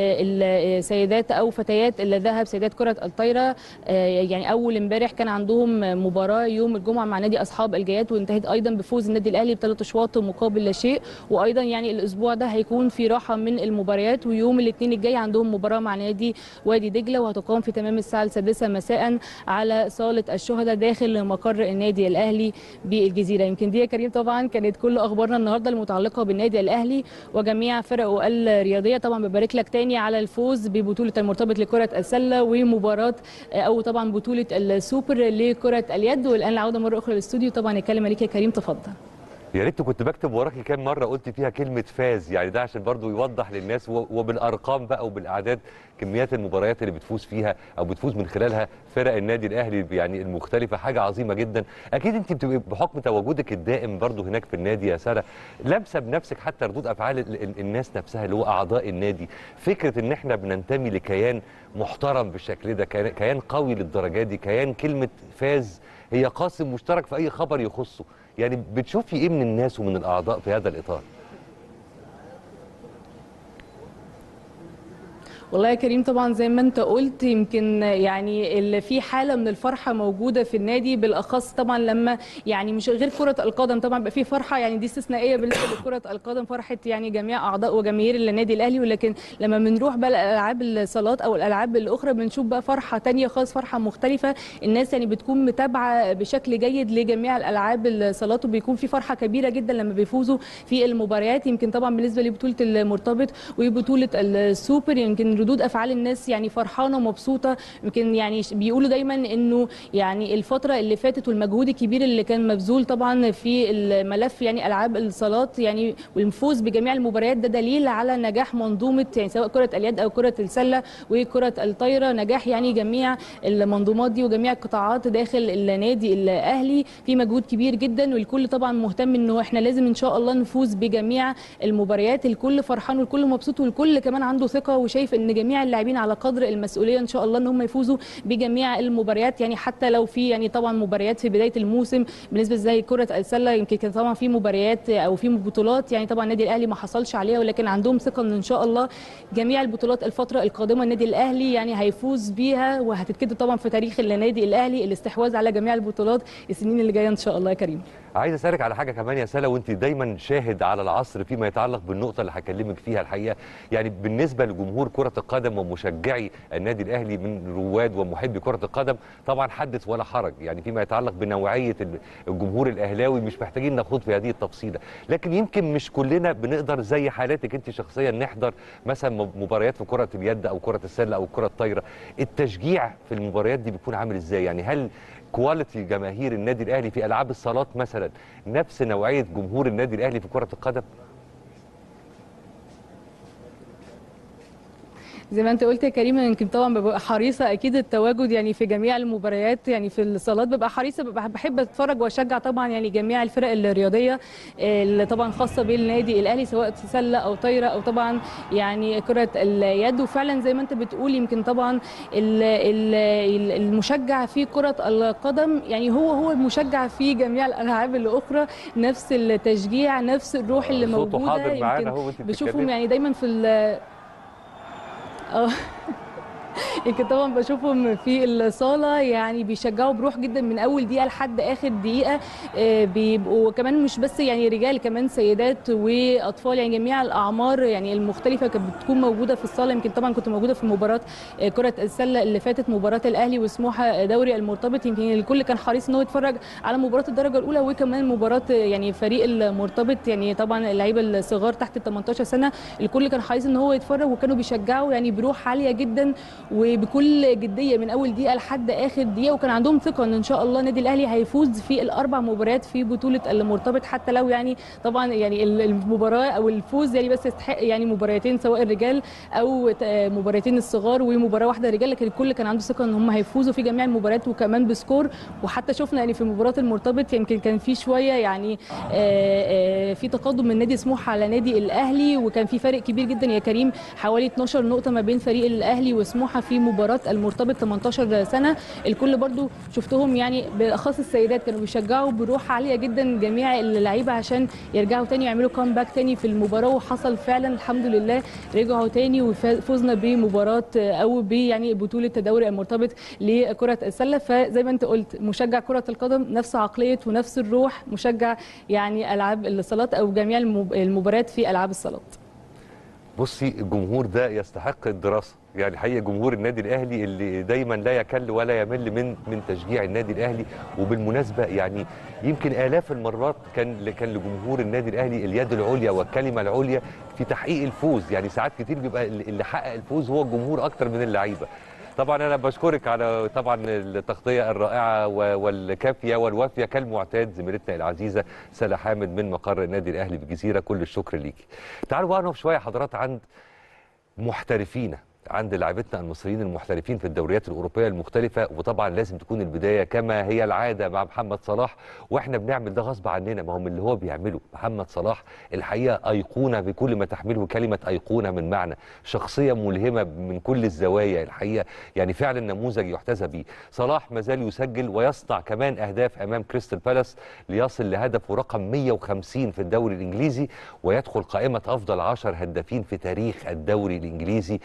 السيدات او فتيات الذهب سيدات كره الطايره يعني اول امبارح كان عندهم مباراه يوم الجمعه مع نادي اصحاب الجيات وانتهت ايضا بفوز النادي الاهلي بثلاث اشواط مقابل لا شيء وايضا يعني الاسبوع ده هيكون في راحه من المباريات ويوم الاثنين الجاي عندهم مباراه مع نادي وادي دجله وهتقام في تمام الساعه السادسه مساء على صاله الشهداء داخل مقر النادي الاهلي بالجزيره يمكن دي يا كريم طبعا كانت كل اخبارنا النهارده المتعلقه بالنادي الاهلي وجميع فرقه الرياضيه طبعا ببارك لك تاني على الفوز ببطوله المرتبط لكره السله ومباراه او طبعا بطوله السوبر لكره اليد والان العوده مره اخرى للاستوديو طبعا الكلمه ليك يا كريم تفضل يا ريت كنت بكتب وراكي كام مره قلت فيها كلمه فاز يعني ده عشان برضو يوضح للناس وبالارقام بقى وبالاعداد كميات المباريات اللي بتفوز فيها او بتفوز من خلالها فرق النادي الاهلي يعني المختلفه حاجه عظيمه جدا اكيد انت بتبقي بحكم تواجدك الدائم برضو هناك في النادي يا ساره لامسه بنفسك حتى ردود افعال الناس نفسها اللي هو اعضاء النادي فكره ان احنا بننتمي لكيان محترم بالشكل ده كيان قوي للدرجه دي كيان كلمه فاز هي قاسم مشترك في اي خبر يخصه يعني بتشوفي ايه من الناس ومن الاعضاء في هذا الاطار والله يا كريم طبعا زي ما انت قلت يمكن يعني ال- في حاله من الفرحه موجوده في النادي بالاخص طبعا لما يعني مش غير كره القدم طبعا بقى في فرحه يعني دي استثنائيه بالنسبه لكره القدم فرحه يعني جميع اعضاء وجماهير النادي الاهلي ولكن لما بنروح بقى الالعاب الصالات او الالعاب الاخرى بنشوف بقى فرحه تانية خالص فرحه مختلفه الناس يعني بتكون متابعه بشكل جيد لجميع الالعاب الصالات وبيكون في فرحه كبيره جدا لما بيفوزوا في المباريات يمكن طبعا بالنسبه لبطوله المرتبط وبطوله السوبر يمكن ردود افعال الناس يعني فرحانه ومبسوطه يمكن يعني ش- بيقولوا دايما انه يعني الفتره اللي فاتت والمجهود الكبير اللي كان مبذول طبعا في الملف يعني العاب الصالات يعني والفوز بجميع المباريات ده دليل على نجاح منظومه يعني سواء كره اليد او كره السله وكره الطايره نجاح يعني جميع المنظومات دي وجميع القطاعات داخل النادي الاهلي في مجهود كبير جدا والكل طبعا مهتم انه احنا لازم ان شاء الله نفوز بجميع المباريات الكل فرحان والكل مبسوط والكل كمان عنده ثقه وشايف ان جميع اللاعبين على قدر المسؤوليه ان شاء الله ان هم يفوزوا بجميع المباريات يعني حتى لو في يعني طبعا مباريات في بدايه الموسم بالنسبه زي كره السله يمكن كان طبعا في مباريات او في بطولات يعني طبعا النادي الاهلي ما حصلش عليها ولكن عندهم ثقه ان ان شاء الله جميع البطولات الفتره القادمه النادي الاهلي يعني هيفوز بيها وهتتكتب طبعا في تاريخ النادي الاهلي الاستحواذ على جميع البطولات السنين اللي جايه ان شاء الله يا كريم عايز اسالك على حاجه كمان يا سلا وانت دايما شاهد على العصر فيما يتعلق بالنقطه اللي هكلمك فيها الحقيقه يعني بالنسبه لجمهور كره القدم ومشجعي النادي الاهلي من رواد ومحبي كره القدم طبعا حدث ولا حرج يعني فيما يتعلق بنوعيه ال- الجمهور الاهلاوي مش محتاجين نخوض في هذه التفصيله لكن يمكن مش كلنا بنقدر زي حالاتك انت شخصيا نحضر مثلا م- مباريات في كره اليد او كره السله او كره الطايره التشجيع في المباريات دي بيكون عامل ازاي يعني هل كواليتي جماهير النادي الاهلي في العاب الصالات مثلا نفس نوعيه جمهور النادي الاهلي في كره القدم زي ما انت قلت يا كريم يمكن طبعا ببقى حريصه اكيد التواجد يعني في جميع المباريات يعني في الصالات ببقى حريصه ببقى بحب اتفرج واشجع طبعا يعني جميع الفرق الرياضيه اللي طبعا خاصه بالنادي الاهلي سواء سله او طايره او طبعا يعني كره اليد وفعلا زي ما انت بتقول يمكن طبعا ال- ال- المشجع في كره القدم يعني هو هو المشجع في جميع الالعاب الاخرى نفس التشجيع نفس الروح اللي صوته موجوده حاضر معانا يمكن اهو وانت بشوفهم بتتكلمي. يعني دايما في ال- اه يمكن طبعا بشوفهم في الصاله يعني بيشجعوا بروح جدا من اول دقيقه لحد اخر دقيقه آه، بيبقوا كمان مش بس يعني رجال كمان سيدات واطفال يعني جميع الاعمار يعني المختلفه كانت بتكون موجوده في الصاله يمكن طبعا كنت موجوده في مباراه آه، كره السله اللي فاتت مباراه الاهلي وسموحه دوري المرتبط يمكن الكل كان حريص ان هو يتفرج على مباراه الدرجه الاولى وكمان مباراه يعني فريق المرتبط يعني طبعا اللعيبه الصغار تحت ال 18 سنه الكل كان حريص ان هو يتفرج وكانوا بيشجعوا يعني بروح عاليه جدا وبكل جديه من اول دقيقه لحد اخر دقيقه وكان عندهم ثقه ان ان شاء الله النادي الاهلي هيفوز في الاربع مباريات في بطوله المرتبط حتى لو يعني طبعا يعني ال- المباراه او الفوز يعني بس يستحق يعني مباراتين سواء الرجال او ت- مباراتين الصغار ومباراه واحده رجال لكن الكل كان عنده ثقه ان هم هيفوزوا في جميع المباريات وكمان بسكور وحتى شفنا يعني في مباراه المرتبط يمكن كان في شويه يعني آه، آه، في تقدم من نادي سموحه على نادي الاهلي وكان في فرق كبير جدا يا كريم حوالي 12 نقطه ما بين فريق الاهلي وسموحه في مباراه المرتبط 18 سنه الكل برضو شفتهم يعني بالاخص السيدات كانوا بيشجعوا بروح عاليه جدا جميع اللعيبه عشان يرجعوا تاني يعملوا كومباك تاني في المباراه وحصل فعلا الحمد لله رجعوا تاني وفوزنا بمباراه او ب يعني بطوله دوري المرتبط لكره السله فزي ما انت قلت مشجع كره القدم نفس عقليه ونفس الروح مشجع يعني العاب الصالات او جميع المب- المباريات في العاب الصالات بصي الجمهور ده يستحق الدراسه يعني حقيقه جمهور النادي الاهلي اللي دايما لا يكل ولا يمل من من تشجيع النادي الاهلي وبالمناسبه يعني يمكن الاف المرات كان كان لجمهور النادي الاهلي اليد العليا والكلمه العليا في تحقيق الفوز يعني ساعات كتير بيبقى اللي حقق الفوز هو الجمهور اكتر من اللعيبه طبعا انا بشكرك على طبعا التغطيه الرائعه و- والكافيه والوافيه كالمعتاد زميلتنا العزيزه سلا حامد من مقر النادي الاهلي بالجزيره كل الشكر ليكي تعالوا بقى نقف شويه حضرات عند محترفين عند لاعبتنا المصريين المحترفين في الدوريات الاوروبيه المختلفه وطبعا لازم تكون البدايه كما هي العاده مع محمد صلاح واحنا بنعمل ده غصب عننا ما هو من اللي هو بيعمله محمد صلاح الحقيقه ايقونه بكل ما تحمله كلمه ايقونه من معنى شخصيه ملهمه من كل الزوايا الحقيقه يعني فعلا نموذج يحتذى به صلاح ما زال يسجل ويصنع كمان اهداف امام كريستال بالاس ليصل لهدفه رقم 150 في الدوري الانجليزي ويدخل قائمه افضل 10 هدافين في تاريخ الدوري الانجليزي وكمان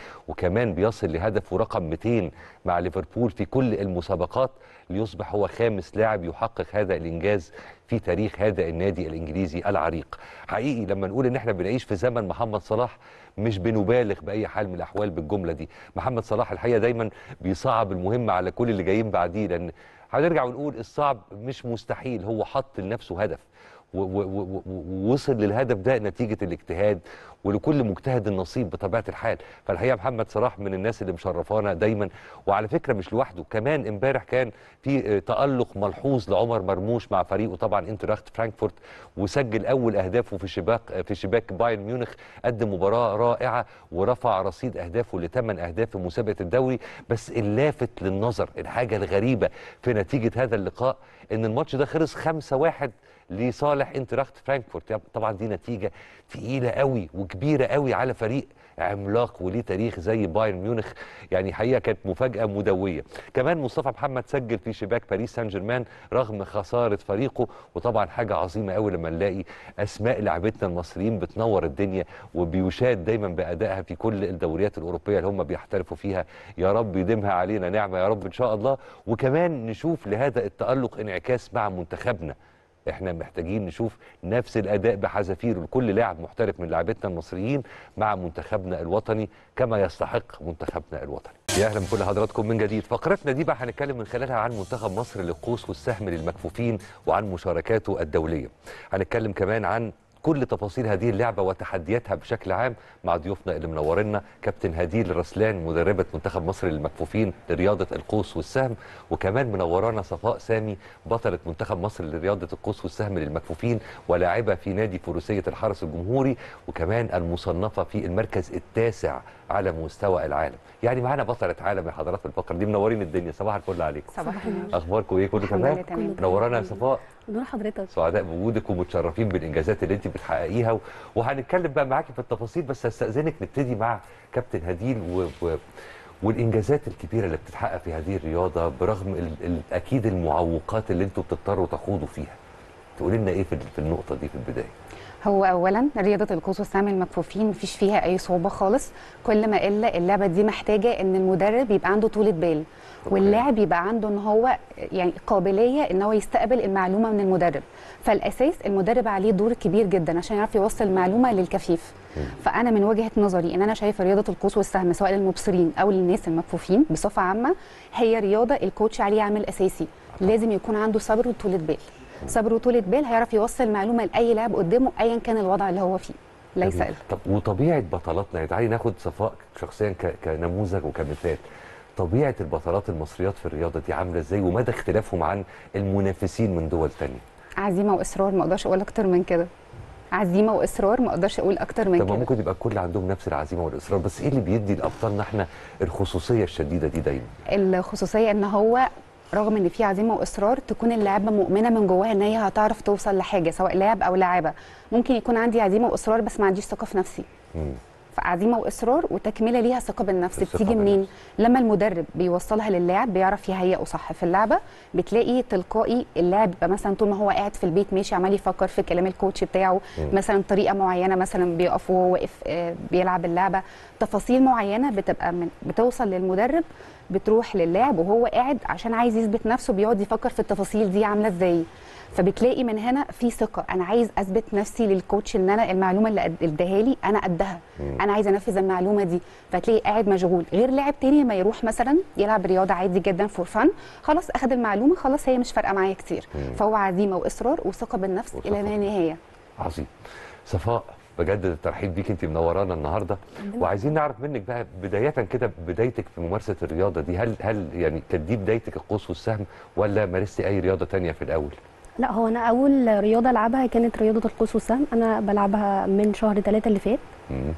وكمان بيصل لهدفه رقم 200 مع ليفربول في كل المسابقات ليصبح هو خامس لاعب يحقق هذا الانجاز في تاريخ هذا النادي الانجليزي العريق حقيقي لما نقول ان احنا بنعيش في زمن محمد صلاح مش بنبالغ باي حال من الاحوال بالجمله دي محمد صلاح الحقيقه دايما بيصعب المهمه على كل اللي جايين بعديه لان هنرجع ونقول الصعب مش مستحيل هو حط لنفسه هدف و- و- و- و- ووصل للهدف ده نتيجه الاجتهاد ولكل مجتهد النصيب بطبيعه الحال فالحقيقه محمد صلاح من الناس اللي مشرفانا دايما وعلى فكره مش لوحده كمان امبارح كان في آه، تالق ملحوظ لعمر مرموش مع فريقه طبعا انتراخت فرانكفورت وسجل اول اهدافه في شباك آه، في شباك بايرن ميونخ قدم مباراه رائعه ورفع رصيد اهدافه لثمان اهداف في مسابقه الدوري بس اللافت للنظر الحاجه الغريبه في نتيجه هذا اللقاء ان الماتش ده خلص 5-1 لصالح انتراخت فرانكفورت طبعا دي نتيجه تقيله قوي وكبيره قوي على فريق عملاق وليه تاريخ زي بايرن ميونخ يعني حقيقه كانت مفاجاه مدويه كمان مصطفى محمد سجل في شباك باريس سان جيرمان رغم خساره فريقه وطبعا حاجه عظيمه قوي لما نلاقي اسماء لاعبتنا المصريين بتنور الدنيا وبيشاد دايما بادائها في كل الدوريات الاوروبيه اللي هم بيحترفوا فيها يا رب يديمها علينا نعمه يا رب ان شاء الله وكمان نشوف لهذا التالق انعكاس مع منتخبنا احنا محتاجين نشوف نفس الاداء بحذافيره لكل لاعب محترف من لاعبتنا المصريين مع منتخبنا الوطني كما يستحق منتخبنا الوطني يا اهلا بكل حضراتكم من جديد فقرتنا دي بقى هنتكلم من خلالها عن منتخب مصر للقوس والسهم للمكفوفين وعن مشاركاته الدوليه هنتكلم كمان عن كل تفاصيل هذه اللعبه وتحدياتها بشكل عام مع ضيوفنا اللي منورنا كابتن هديل رسلان مدربه منتخب مصر للمكفوفين لرياضه القوس والسهم وكمان منورانا صفاء سامي بطله منتخب مصر لرياضه القوس والسهم للمكفوفين ولاعبه في نادي فروسيه الحرس الجمهوري وكمان المصنفه في المركز التاسع على مستوى العالم يعني معانا بطله عالم يا حضرات في الفقره دي منورين الدنيا صباح الفل عليكم صباح النور اخباركم ايه كله الحمد تمام لله تمام. منورانا يا صفاء نور حضرتك سعداء بوجودك ومتشرفين بالانجازات اللي انت بتحققيها و... وهنتكلم بقى معاكي في التفاصيل بس هستاذنك نبتدي مع كابتن هديل و... و... والانجازات الكبيره اللي بتتحقق في هذه الرياضه برغم ال... ال... اكيد المعوقات اللي انتوا بتضطروا تخوضوا فيها تقولي لنا ايه في في النقطه دي في البدايه هو اولا رياضه القوس والسهم المكفوفين مفيش فيها اي صعوبه خالص كل ما الا اللعبه دي محتاجه ان المدرب يبقى عنده طولة بال واللاعب يبقى عنده ان هو يعني قابليه ان هو يستقبل المعلومه من المدرب فالاساس المدرب عليه دور كبير جدا عشان يعرف يوصل المعلومه للكفيف فانا من وجهه نظري ان انا شايفه رياضه القوس والسهم سواء للمبصرين او للناس المكفوفين بصفه عامه هي رياضه الكوتش عليه عامل اساسي لازم يكون عنده صبر وطولة بال صبر وطولة بال هيعرف يوصل معلومه لاي لاعب قدامه ايا كان الوضع اللي هو فيه ليس جميل. إلا. طب وطبيعه بطلاتنا يعني تعالي ناخد صفاء شخصيا ك... كنموذج وكمثال طبيعه البطلات المصريات في الرياضه دي عامله ازاي ومدى اختلافهم عن المنافسين من دول تانية عزيمه واصرار ما اقدرش اقول اكتر من كده عزيمه واصرار ما اقدرش اقول اكتر من طب ما كده ممكن يبقى الكل عندهم نفس العزيمه والاصرار بس ايه اللي بيدي لابطالنا احنا الخصوصيه الشديده دي دايما الخصوصيه ان هو رغم ان في عزيمه واصرار تكون اللاعبه مؤمنه من جواها ان هي هتعرف توصل لحاجه سواء لاعب او لاعبه ممكن يكون عندي عزيمه واصرار بس ما عنديش ثقه في نفسي مم. فعزيمه واصرار وتكمله ليها ثقه بالنفس الثقة بتيجي منين لما المدرب بيوصلها للاعب بيعرف يهيئه صح في اللعبه بتلاقي تلقائي اللاعب يبقى مثلا طول ما هو قاعد في البيت ماشي عمال يفكر في كلام الكوتش بتاعه مم. مثلا طريقه معينه مثلا بيقف وهو واقف آه، بيلعب اللعبه تفاصيل معينه بتبقى من بتوصل للمدرب بتروح للاعب وهو قاعد عشان عايز يثبت نفسه بيقعد يفكر في التفاصيل دي عامله ازاي فبتلاقي من هنا في ثقه انا عايز اثبت نفسي للكوتش ان انا المعلومه اللي قد- اداها لي انا قدها مم. انا عايز انفذ المعلومه دي فتلاقي قاعد مشغول غير لاعب تاني ما يروح مثلا يلعب رياضه عادي جدا فور فن خلاص اخذ المعلومه خلاص هي مش فارقه معايا كتير مم. فهو عزيمه واصرار وثقه بالنفس الى ما نهايه عظيم صفاء بجدد الترحيب بيك انت منورانا النهارده وعايزين نعرف منك بقى بدايه كده بدايتك في ممارسه الرياضه دي هل هل يعني كانت دي بدايتك القوس والسهم ولا مارستي اي رياضه تانية في الاول؟ لا هو انا اول رياضه العبها كانت رياضه القوس والسهم انا بلعبها من شهر ثلاثة اللي فات مم.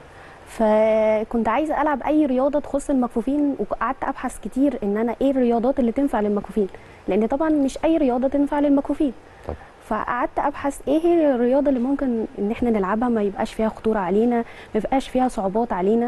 فكنت عايزه العب اي رياضه تخص المكفوفين وقعدت ابحث كتير ان انا ايه الرياضات اللي تنفع للمكفوفين لان طبعا مش اي رياضه تنفع للمكفوفين طب. فقعدت ابحث ايه هي الرياضه اللي ممكن ان احنا نلعبها ما يبقاش فيها خطوره علينا ما يبقاش فيها صعوبات علينا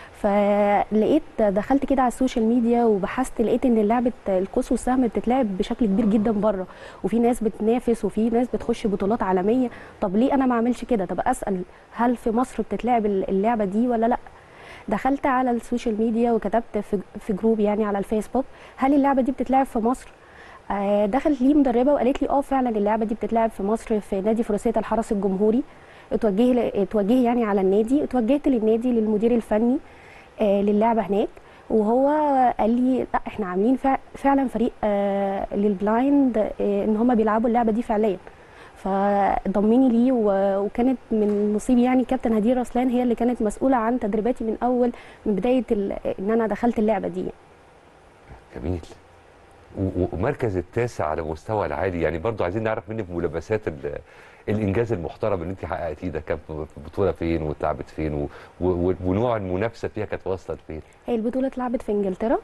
فلقيت دخلت كده على السوشيال ميديا وبحثت لقيت ان لعبه القوس والسهم بتتلعب بشكل كبير جدا بره وفي ناس بتنافس وفي ناس بتخش بطولات عالميه طب ليه انا ما اعملش كده طب اسال هل في مصر بتتلعب اللعبه دي ولا لا دخلت على السوشيال ميديا وكتبت في في جروب يعني على الفيسبوك هل اللعبه دي بتتلعب في مصر آه، دخلت لي مدربه وقالت لي اه فعلا اللعبه دي بتتلعب في مصر في نادي فروسيه الحرس الجمهوري اتوجهي اتوجهي يعني على النادي اتوجهت للنادي للمدير الفني آه، للعبه هناك وهو قال لي لا احنا عاملين فع- فعلا فريق آه، للبلايند آه، ان هم بيلعبوا اللعبه دي فعليا فضمني ليه و- وكانت من نصيبي يعني كابتن هدير رسلان هي اللي كانت مسؤوله عن تدريباتي من اول من بدايه ال- ان انا دخلت اللعبه دي جميل و- ومركز التاسع على مستوى العالي يعني برضو عايزين نعرف منك ملابسات ال- الانجاز المحترم اللي انت حققتيه ده كان في بطوله فين واتلعبت فين و... و... ونوع المنافسه فيها كانت واصله لفين هي البطوله اتلعبت في انجلترا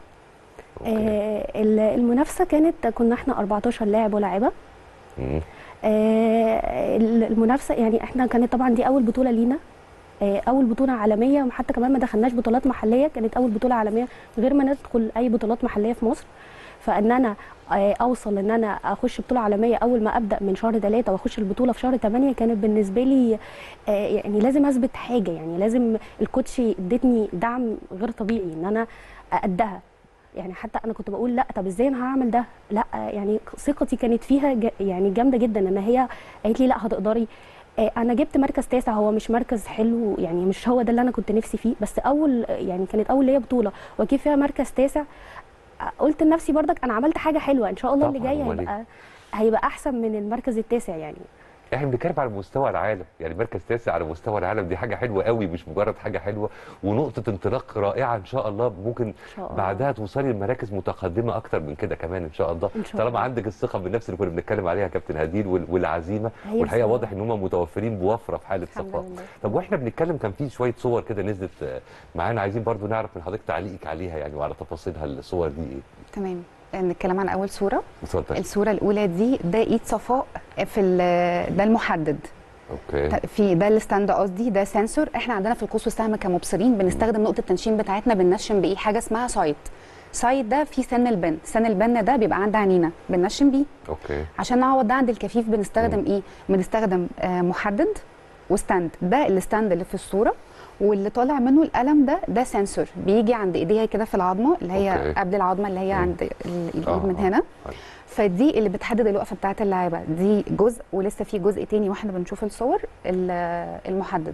آه ال- المنافسه كانت كنا احنا 14 لاعب ولاعبه مم. آه، المنافسه يعني احنا كانت طبعا دي اول بطوله لينا آه، اول بطوله عالميه وحتى كمان ما دخلناش بطولات محليه كانت اول بطوله عالميه غير ما ندخل اي بطولات محليه في مصر فان انا آه، اوصل ان انا اخش بطوله عالميه اول ما ابدا من شهر ثلاثة واخش البطوله في شهر 8 كانت بالنسبه لي آه، يعني لازم اثبت حاجه يعني لازم الكوتش ادتني دعم غير طبيعي ان انا قدها يعني حتى انا كنت بقول لا طب ازاي انا هعمل ده لا يعني ثقتي كانت فيها ج- يعني جامده جدا ان هي قالت لي لا هتقدري آه، انا جبت مركز تاسع هو مش مركز حلو يعني مش هو ده اللي انا كنت نفسي فيه بس اول يعني كانت اول ليا بطوله واجيب فيها مركز تاسع آه، قلت لنفسي برضك انا عملت حاجه حلوه ان شاء الله اللي طبعاً، جاي أمال إيه؟ هيبقى هيبقى احسن من المركز التاسع يعني احنا بنتكلم على مستوى العالم يعني مركز تاسع على مستوى العالم دي حاجه حلوه قوي مش مجرد حاجه حلوه ونقطه انطلاق رائعه ان شاء الله ممكن شاء الله. بعدها توصلي لمراكز متقدمه اكتر من كده كمان ان شاء الله إن شاء طالما الله. عندك الثقه بالنفس اللي كنا بنتكلم عليها يا كابتن هديل وال- والعزيمه هي والحقيقه بصراحة. واضح ان هم متوفرين بوفره في حاله الحمد صفاء لله. طب واحنا بنتكلم كان في شويه صور كده نزلت آه، معانا عايزين برضو نعرف من حضرتك تعليقك عليها يعني وعلى تفاصيلها الصور دي ايه تمام نتكلم عن اول صوره اتفضل الصوره الاولى دي ده ايد صفاء في ال- ده المحدد اوكي في ده الستاند قصدي ده سنسور احنا عندنا في القوس والسهم كمبصرين بنستخدم نقطه التنشين بتاعتنا بننشن بايه حاجه اسمها سايت سايت ده فيه سن البن سن البن ده بيبقى عند عينينا بننشن بيه اوكي عشان نعوض ده عند الكفيف بنستخدم ايه بنستخدم آه محدد وستاند ده الستاند اللي في الصوره واللي طالع منه القلم ده ده سنسور بيجي عند ايديها كده في العظمه اللي هي أوكي. قبل العظمه اللي هي عند ال- الايد آه، من آه. هنا فدي اللي بتحدد الوقفه بتاعه اللاعبه دي جزء ولسه في جزء تاني واحنا بنشوف الصور ال- المحدد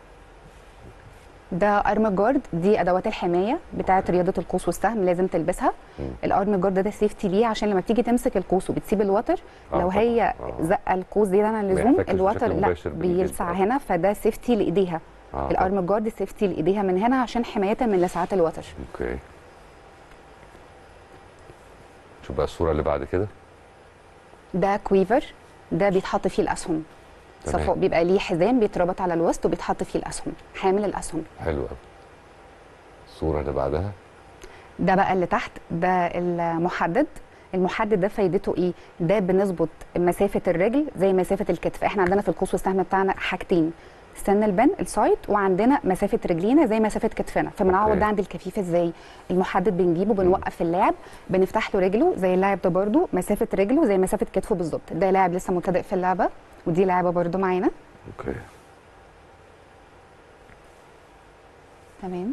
ده ارم جارد دي ادوات الحمايه بتاعه رياضه القوس والسهم لازم تلبسها الارم جارد ده سيفتي ليه عشان لما بتيجي تمسك القوس وبتسيب الوتر آه، لو طبعاً. هي آه. زقه القوس زياده عن ما اللزوم يحتكش الوتر بشكل لا مباشر بالجلد. بيلسع آه. هنا فده سيفتي لايديها آه، الارم جارد سيفتي لايديها من هنا عشان حمايه من لسعات الوتر اوكي شوف بقى الصوره اللي بعد كده ده كويفر ده بيتحط فيه الاسهم تمام. صفاء بيبقى ليه حزام بيتربط على الوسط وبيتحط فيه الاسهم حامل الاسهم حلو قوي الصوره اللي بعدها ده بقى اللي تحت ده المحدد المحدد ده فايدته ايه ده بنظبط مسافه الرجل زي مسافه الكتف احنا عندنا في القوس والسهم بتاعنا حاجتين سن البن السايد وعندنا مسافه رجلينا زي مسافه كتفنا فبنعوض أوكي. ده عند الكفيف ازاي المحدد بنجيبه بنوقف اللاعب بنفتح له رجله زي اللاعب ده برده مسافه رجله زي مسافه كتفه بالظبط ده لاعب لسه مبتدئ في اللعبه ودي لاعبه برده معانا اوكي تمام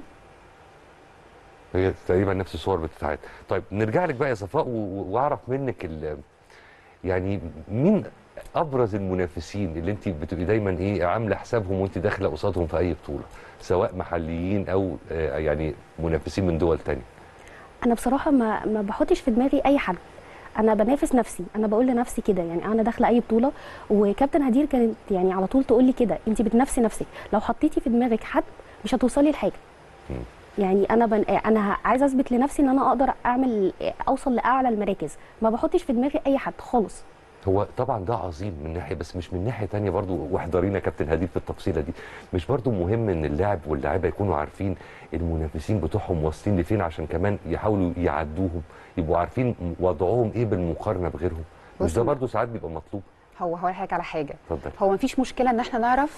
هي تقريبا نفس الصور بتاعت طيب نرجع لك بقى يا صفاء و- و- واعرف منك ال- يعني مين ابرز المنافسين اللي انت بتبقي دايما ايه عامله حسابهم وانت داخله قصادهم في اي بطوله سواء محليين او آه، يعني منافسين من دول تانية انا بصراحه ما ما بحطش في دماغي اي حد انا بنافس نفسي انا بقول لنفسي كده يعني انا داخله اي بطوله وكابتن هدير كانت يعني على طول تقول لي كده انت بتنافسي نفسك لو حطيتي في دماغك حد مش هتوصلي لحاجه يعني انا بن... انا عايزه اثبت لنفسي ان انا اقدر اعمل اوصل لاعلى المراكز ما بحطش في دماغي اي حد خالص هو طبعا ده عظيم من ناحيه بس مش من ناحيه تانية برضو واحضرينا كابتن هديل في التفصيله دي مش برضو مهم ان اللاعب واللاعيبه يكونوا عارفين المنافسين بتوعهم واصلين لفين عشان كمان يحاولوا يعدوهم يبقوا عارفين وضعهم ايه بالمقارنه بغيرهم مش بص ده أنا- برضو ساعات بيبقى مطلوب هو هقول لحضرتك على حاجه اتفضل هو مفيش مشكله ان احنا نعرف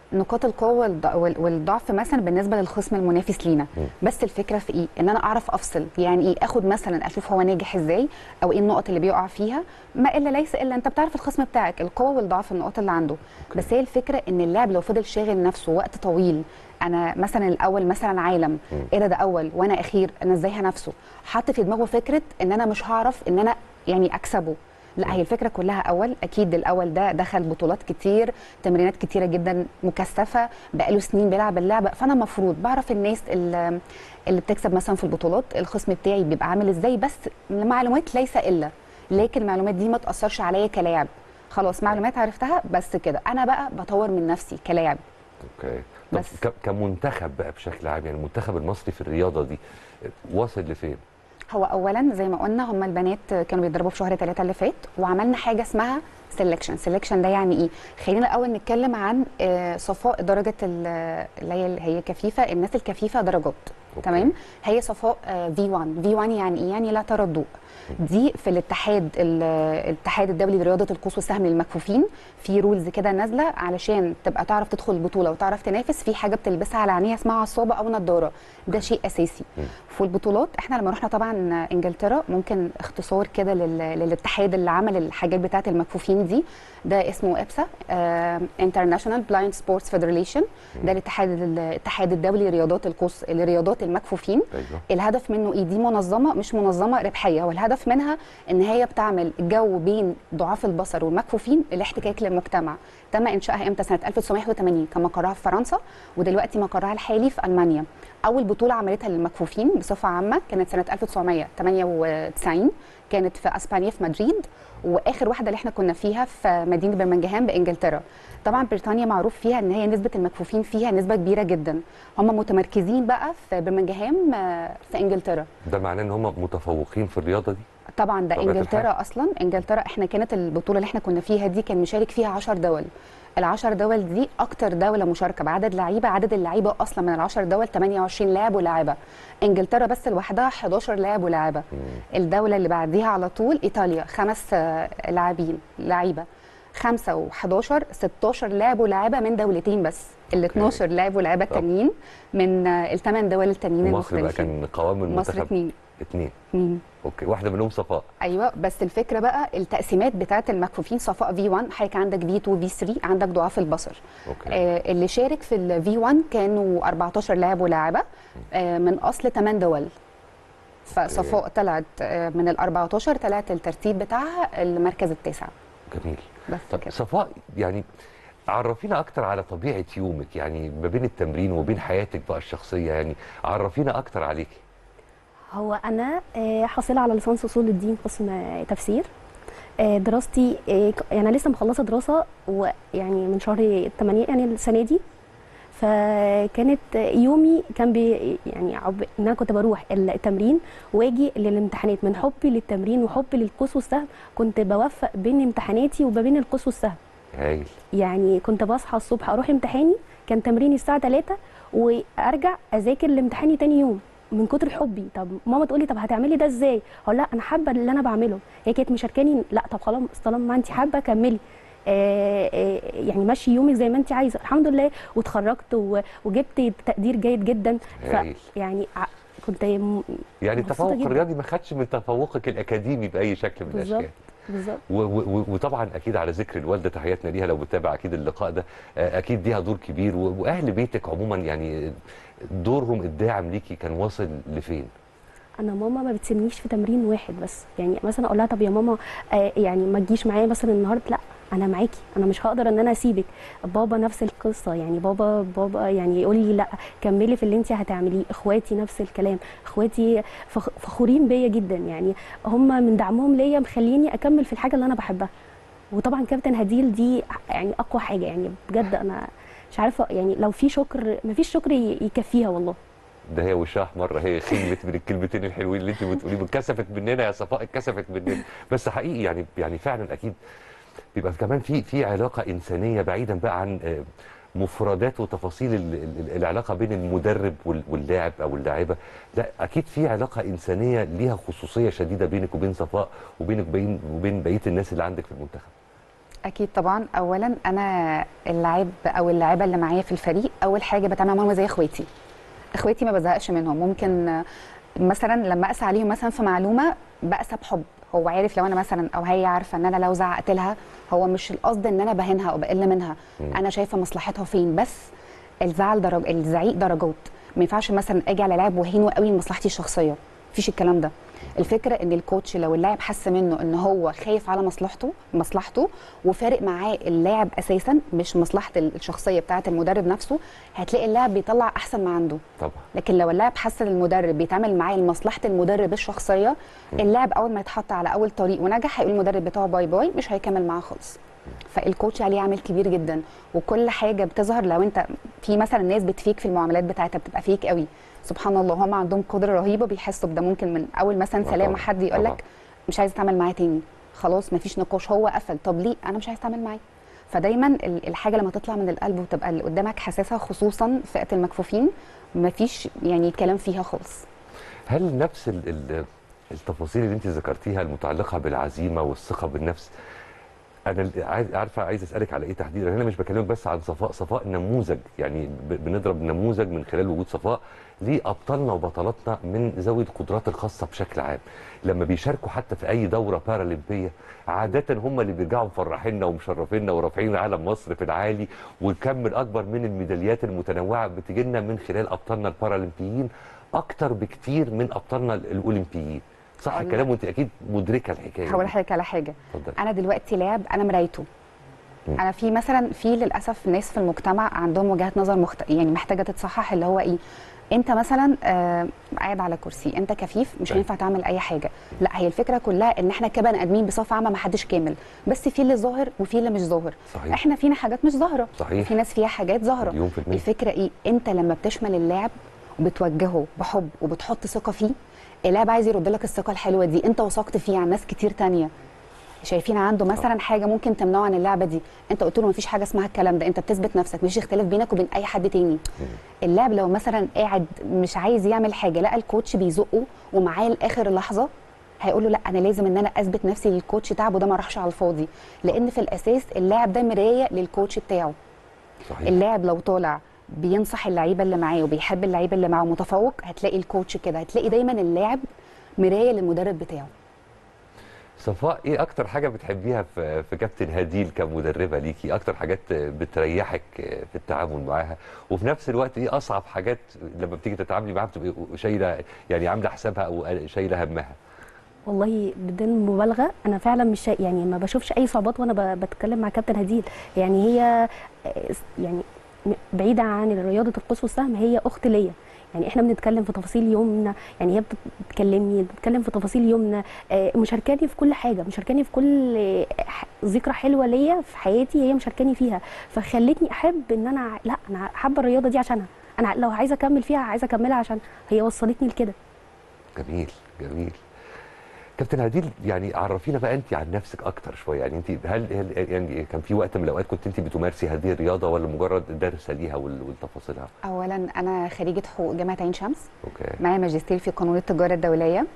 نقاط القوه والض- وال- والضعف مثلا بالنسبه للخصم المنافس لينا بس الفكره في ايه ان انا اعرف افصل يعني ايه اخد مثلا اشوف هو ناجح ازاي او ايه النقط اللي بيقع فيها ما الا ليس الا انت بتعرف الخصم بتاعك القوه والضعف النقاط اللي عنده بس هي الفكره ان اللاعب لو فضل شاغل نفسه وقت طويل انا مثلا الاول مثلا عالم ايه ده ده اول وانا اخير انا ازاي هنافسه حط في دماغه فكره ان انا مش هعرف ان انا يعني اكسبه لا هي الفكره كلها اول اكيد الاول ده دخل بطولات كتير تمرينات كتيره جدا مكثفه بقاله سنين بيلعب اللعبه فانا المفروض بعرف الناس اللي, اللي بتكسب مثلا في البطولات الخصم بتاعي بيبقى عامل ازاي بس المعلومات ليس الا لكن المعلومات دي ما تاثرش عليا كلاعب خلاص معلومات عرفتها بس كده انا بقى بطور من نفسي كلاعب اوكي طب ك- كمنتخب بقى بشكل عام يعني المنتخب المصري في الرياضه دي واصل لفين؟ هو اولا زي ما قلنا هم البنات كانوا بيتدربوا في شهر ثلاثة اللي فات وعملنا حاجه اسمها سelection سelection ده يعني ايه خلينا الاول نتكلم عن آه، صفاء درجه ال- اللي هي هي كفيفه الناس الكفيفه درجات تمام هي صفاء في 1 في 1 يعني ايه يعني لا ترى الضوء دي في الاتحاد ال- الاتحاد الدولي لرياضه القوس والسهم للمكفوفين في رولز كده نازله علشان تبقى تعرف تدخل البطوله وتعرف تنافس في حاجه بتلبسها على عينيها اسمها عصابه او نضاره ده شيء اساسي في البطولات احنا لما رحنا طبعا انجلترا ممكن اختصار كده لل- للاتحاد اللي عمل الحاجات بتاعه المكفوفين دي ده اسمه ابسا انترناشونال بلايند سبورتس فيدريشن ده الاتحاد الاتحاد الدولي لرياضات القوس لرياضات المكفوفين ايوه الهدف منه ايه دي منظمه مش منظمه ربحيه والهدف منها ان هي بتعمل جو بين ضعاف البصر والمكفوفين الاحتكاك للمجتمع تم انشائها امتى سنه 1980 كان مقرها في فرنسا ودلوقتي مقرها الحالي في المانيا اول بطوله عملتها للمكفوفين بصفه عامه كانت سنه 1998 كانت في اسبانيا في مدريد واخر واحده اللي احنا كنا فيها في مدينه برمنجهام بانجلترا طبعا بريطانيا معروف فيها ان هي نسبه المكفوفين فيها نسبه كبيره جدا هم متمركزين بقى في برمنجهام آه، في انجلترا ده معناه ان هم متفوقين في الرياضه دي؟ طبعا ده طبيعة انجلترا الحال. اصلا انجلترا احنا كانت البطوله اللي احنا كنا فيها دي كان مشارك فيها 10 دول العشر دول دي اكتر دوله مشاركه بعدد لعيبه عدد اللعيبه اصلا من العشر دول 28 لاعب ولاعبه انجلترا بس لوحدها 11 لاعب ولاعبه الدوله اللي بعديها على طول ايطاليا خمس آه، لاعبين لعيبه خمسة و11 16 لاعب ولاعبة من دولتين بس ال 12 لاعب ولاعبة التانيين من آه، الثمان دول التانيين مصر بقى المختلفين كان قوام مصر المنتخب اتنين اثنين اتنين اوكي واحده منهم صفاء ايوه بس الفكره بقى التقسيمات بتاعه المكفوفين صفاء في 1 حضرتك عندك في 2 في 3 عندك ضعاف البصر اوكي آه اللي شارك في الفي 1 كانوا 14 لاعب ولاعبه آه من اصل 8 دول فصفاء طلعت آه من ال 14 طلعت الترتيب بتاعها المركز التاسع جميل بس طب صفاء يعني عرفينا اكتر على طبيعه يومك يعني ما بين التمرين وبين حياتك بقى الشخصيه يعني عرفينا اكتر عليكي هو انا آه، حاصله على ليسانس اصول الدين قسم آه، تفسير آه، دراستي آه، ك- يعني انا لسه مخلصه دراسه ويعني من شهر 8 يعني السنه دي فكانت يومي كان بي يعني عب... ان انا كنت بروح التمرين واجي للامتحانات من حبي للتمرين وحبي للقوس والسهم كنت بوفق بين امتحاناتي وما بين القوس والسهم هايل يعني كنت بصحى الصبح اروح امتحاني كان تمريني الساعه 3 وارجع اذاكر لامتحاني تاني يوم من كتر حبي طب ماما تقول لي طب هتعملي ده ازاي اقول لا انا حابه اللي انا بعمله هي كانت مشاركاني لا طب خلاص طالما انت حابه كملي آه آه يعني ماشي يومك زي ما انت عايزه الحمد لله واتخرجت و- وجبت تقدير جيد جدا ف هايل. يعني ع- كنت م- يعني مبسوطة التفوق جداً. الرياضي ما خدش من تفوقك الاكاديمي باي شكل من بالظبط الاشكال بالظبط و- و- و- وطبعا اكيد على ذكر الوالده تحياتنا ليها لو بتتابع اكيد اللقاء ده آه، اكيد ليها دور كبير و- واهل بيتك عموما يعني دورهم الداعم ليكي كان واصل لفين؟ انا ماما ما بتسيبنيش في تمرين واحد بس يعني مثلا اقول لها طب يا ماما آه يعني ما تجيش معايا مثلا النهارده لا انا معاكي انا مش هقدر ان انا اسيبك بابا نفس القصه يعني بابا بابا يعني يقول لي لا كملي في اللي انت هتعمليه اخواتي نفس الكلام اخواتي فخ- فخورين بيا جدا يعني هم من دعمهم ليا مخليني اكمل في الحاجه اللي انا بحبها وطبعا كابتن هديل دي يعني اقوى حاجه يعني بجد انا مش عارفه يعني لو في شكر ما فيش شكر ي- يكفيها والله ده هي وشها احمر هي خلت من الكلمتين الحلوين اللي انت بتقوليهم اتكسفت مننا يا صفاء اتكسفت مننا بس حقيقي يعني يعني فعلا اكيد بيبقى كمان في في علاقه انسانيه بعيدا بقى عن آه، مفردات وتفاصيل ال- ال- العلاقه بين المدرب وال- واللاعب او اللاعبه لا اكيد في علاقه انسانيه ليها خصوصيه شديده بينك وبين صفاء وبينك وبين وبين بقيه الناس اللي عندك في المنتخب اكيد طبعا اولا انا اللاعب او اللاعيبه اللي معايا في الفريق اول حاجه بتعامل معاهم زي اخواتي اخواتي ما بزهقش منهم ممكن آه، مثلا لما اقسى عليهم مثلا في معلومه بقسى بحب هو عارف لو انا مثلا او هي عارفه ان انا لو زعقت لها هو مش القصد ان انا بهينها او بقل منها انا شايفه مصلحتها فين بس الزعل درج الزعيق درجات ما ينفعش مثلا اجي على لاعب وهينه قوي لمصلحتي الشخصيه مفيش الكلام ده الفكره ان الكوتش لو اللاعب حس منه ان هو خايف على مصلحته مصلحته وفارق معاه اللاعب اساسا مش مصلحه الشخصيه بتاعه المدرب نفسه هتلاقي اللاعب بيطلع احسن ما عنده طبعا لكن لو اللاعب حس ان المدرب بيتعامل معاه لمصلحه المدرب الشخصيه اللاعب اول ما يتحط على اول طريق ونجح هيقول المدرب بتاعه باي باي مش هيكمل معاه خالص فالكوتش عليه عامل كبير جدا وكل حاجه بتظهر لو انت في مثلا ناس بتفيك في المعاملات بتاعتها بتبقى فيك قوي سبحان الله هم عندهم قدره رهيبه بيحسوا بده ممكن من اول مثلا آه سلام طبعاً، حد يقول طبعاً. لك مش عايز اتعامل معاه تاني خلاص مفيش نقاش هو قفل طب ليه انا مش عايز اتعامل معاه فدايما ال- الحاجه لما تطلع من القلب وتبقى اللي قدامك حساسه خصوصا فئه المكفوفين مفيش يعني كلام فيها خالص هل نفس ال- ال- التفاصيل اللي انت ذكرتيها المتعلقه بالعزيمه والثقه بالنفس انا ال- عايز عارفه عايز اسالك على ايه تحديدا انا مش بكلمك بس عن صفاء صفاء نموذج يعني ب- بنضرب نموذج من خلال وجود صفاء لابطالنا وبطلاتنا من ذوي القدرات الخاصه بشكل عام لما بيشاركوا حتى في اي دوره بارالمبيه عاده هم اللي بيرجعوا مفرحيننا ومشرفيننا ورافعين علم مصر في العالي والكم الاكبر من الميداليات المتنوعه بتجي لنا من خلال ابطالنا البارالمبيين اكتر بكتير من ابطالنا الاولمبيين صح أقول الكلام لك. وانت اكيد مدركه الحكايه هقول دي. لحضرتك على حاجه اتفضلي. انا دلوقتي لاعب انا مرايته مم. انا في مثلا في للاسف ناس في المجتمع عندهم وجهات نظر مخت... يعني محتاجه تتصحح اللي هو ايه انت مثلا آه قاعد على كرسي انت كفيف مش أيوة. هينفع تعمل اي حاجه لا هي الفكره كلها ان احنا كبني ادمين بصفه عامه ما حدش كامل بس في اللي ظاهر وفي اللي مش ظاهر صحيح. احنا فينا حاجات مش ظاهره صحيح. في ناس فيها حاجات ظاهره مليون في المية. الفكره ايه انت لما بتشمل اللاعب وبتوجهه بحب وبتحط ثقه فيه اللاعب عايز يرد لك الثقه الحلوه دي انت وثقت فيه عن ناس كتير تانية شايفين عنده مثلا حاجه ممكن تمنعه عن اللعبه دي انت قلت له مفيش حاجه اسمها الكلام ده انت بتثبت نفسك مفيش اختلاف بينك وبين اي حد تاني اللاعب لو مثلا قاعد مش عايز يعمل حاجه لقى الكوتش بيزقه ومعاه لاخر لحظه هيقول له لا انا لازم ان انا اثبت نفسي للكوتش تعبه ده ما راحش على الفاضي لان في الاساس اللاعب ده مرايه للكوتش بتاعه صحيح. اللاعب لو طالع بينصح اللعيبه اللي معاه وبيحب اللعيبه اللي معاه متفوق هتلاقي الكوتش كده هتلاقي دايما اللاعب مرايه للمدرب بتاعه صفاء ايه اكتر حاجه بتحبيها في في كابتن هديل كمدربه ليكي اكتر حاجات بتريحك في التعامل معاها وفي نفس الوقت ايه اصعب حاجات لما بتيجي تتعاملي معاها بتبقي شايله يعني عامله حسابها او شايله همها والله بدون مبالغه انا فعلا مش شا- يعني ما بشوفش اي صعوبات وانا ب- بتكلم مع كابتن هديل يعني هي آه، يعني م- بعيده عن رياضه القوس والسهم هي اخت ليا يعني احنا بنتكلم في تفاصيل يومنا يعني هي بتكلمني بتتكلم في تفاصيل يومنا آه، مشاركاني في كل حاجه مشاركاني في كل آه، ح- ذكرى حلوه ليا في حياتي هي مشاركاني فيها فخلتني احب ان انا ع- لا انا حابه الرياضه دي عشانها انا لو عايزه اكمل فيها عايزه اكملها عشان هي وصلتني لكده جميل جميل كابتن هديل يعني عرفينا بقى انت عن نفسك اكتر شويه يعني انت هل, هل يعني كان في وقت من الاوقات كنت انت بتمارسي هذه الرياضه ولا مجرد دارسه ليها وال- وتفاصيلها اولا انا خريجه حقوق جامعه عين شمس اوكي معايا ماجستير في قانون التجاره الدوليه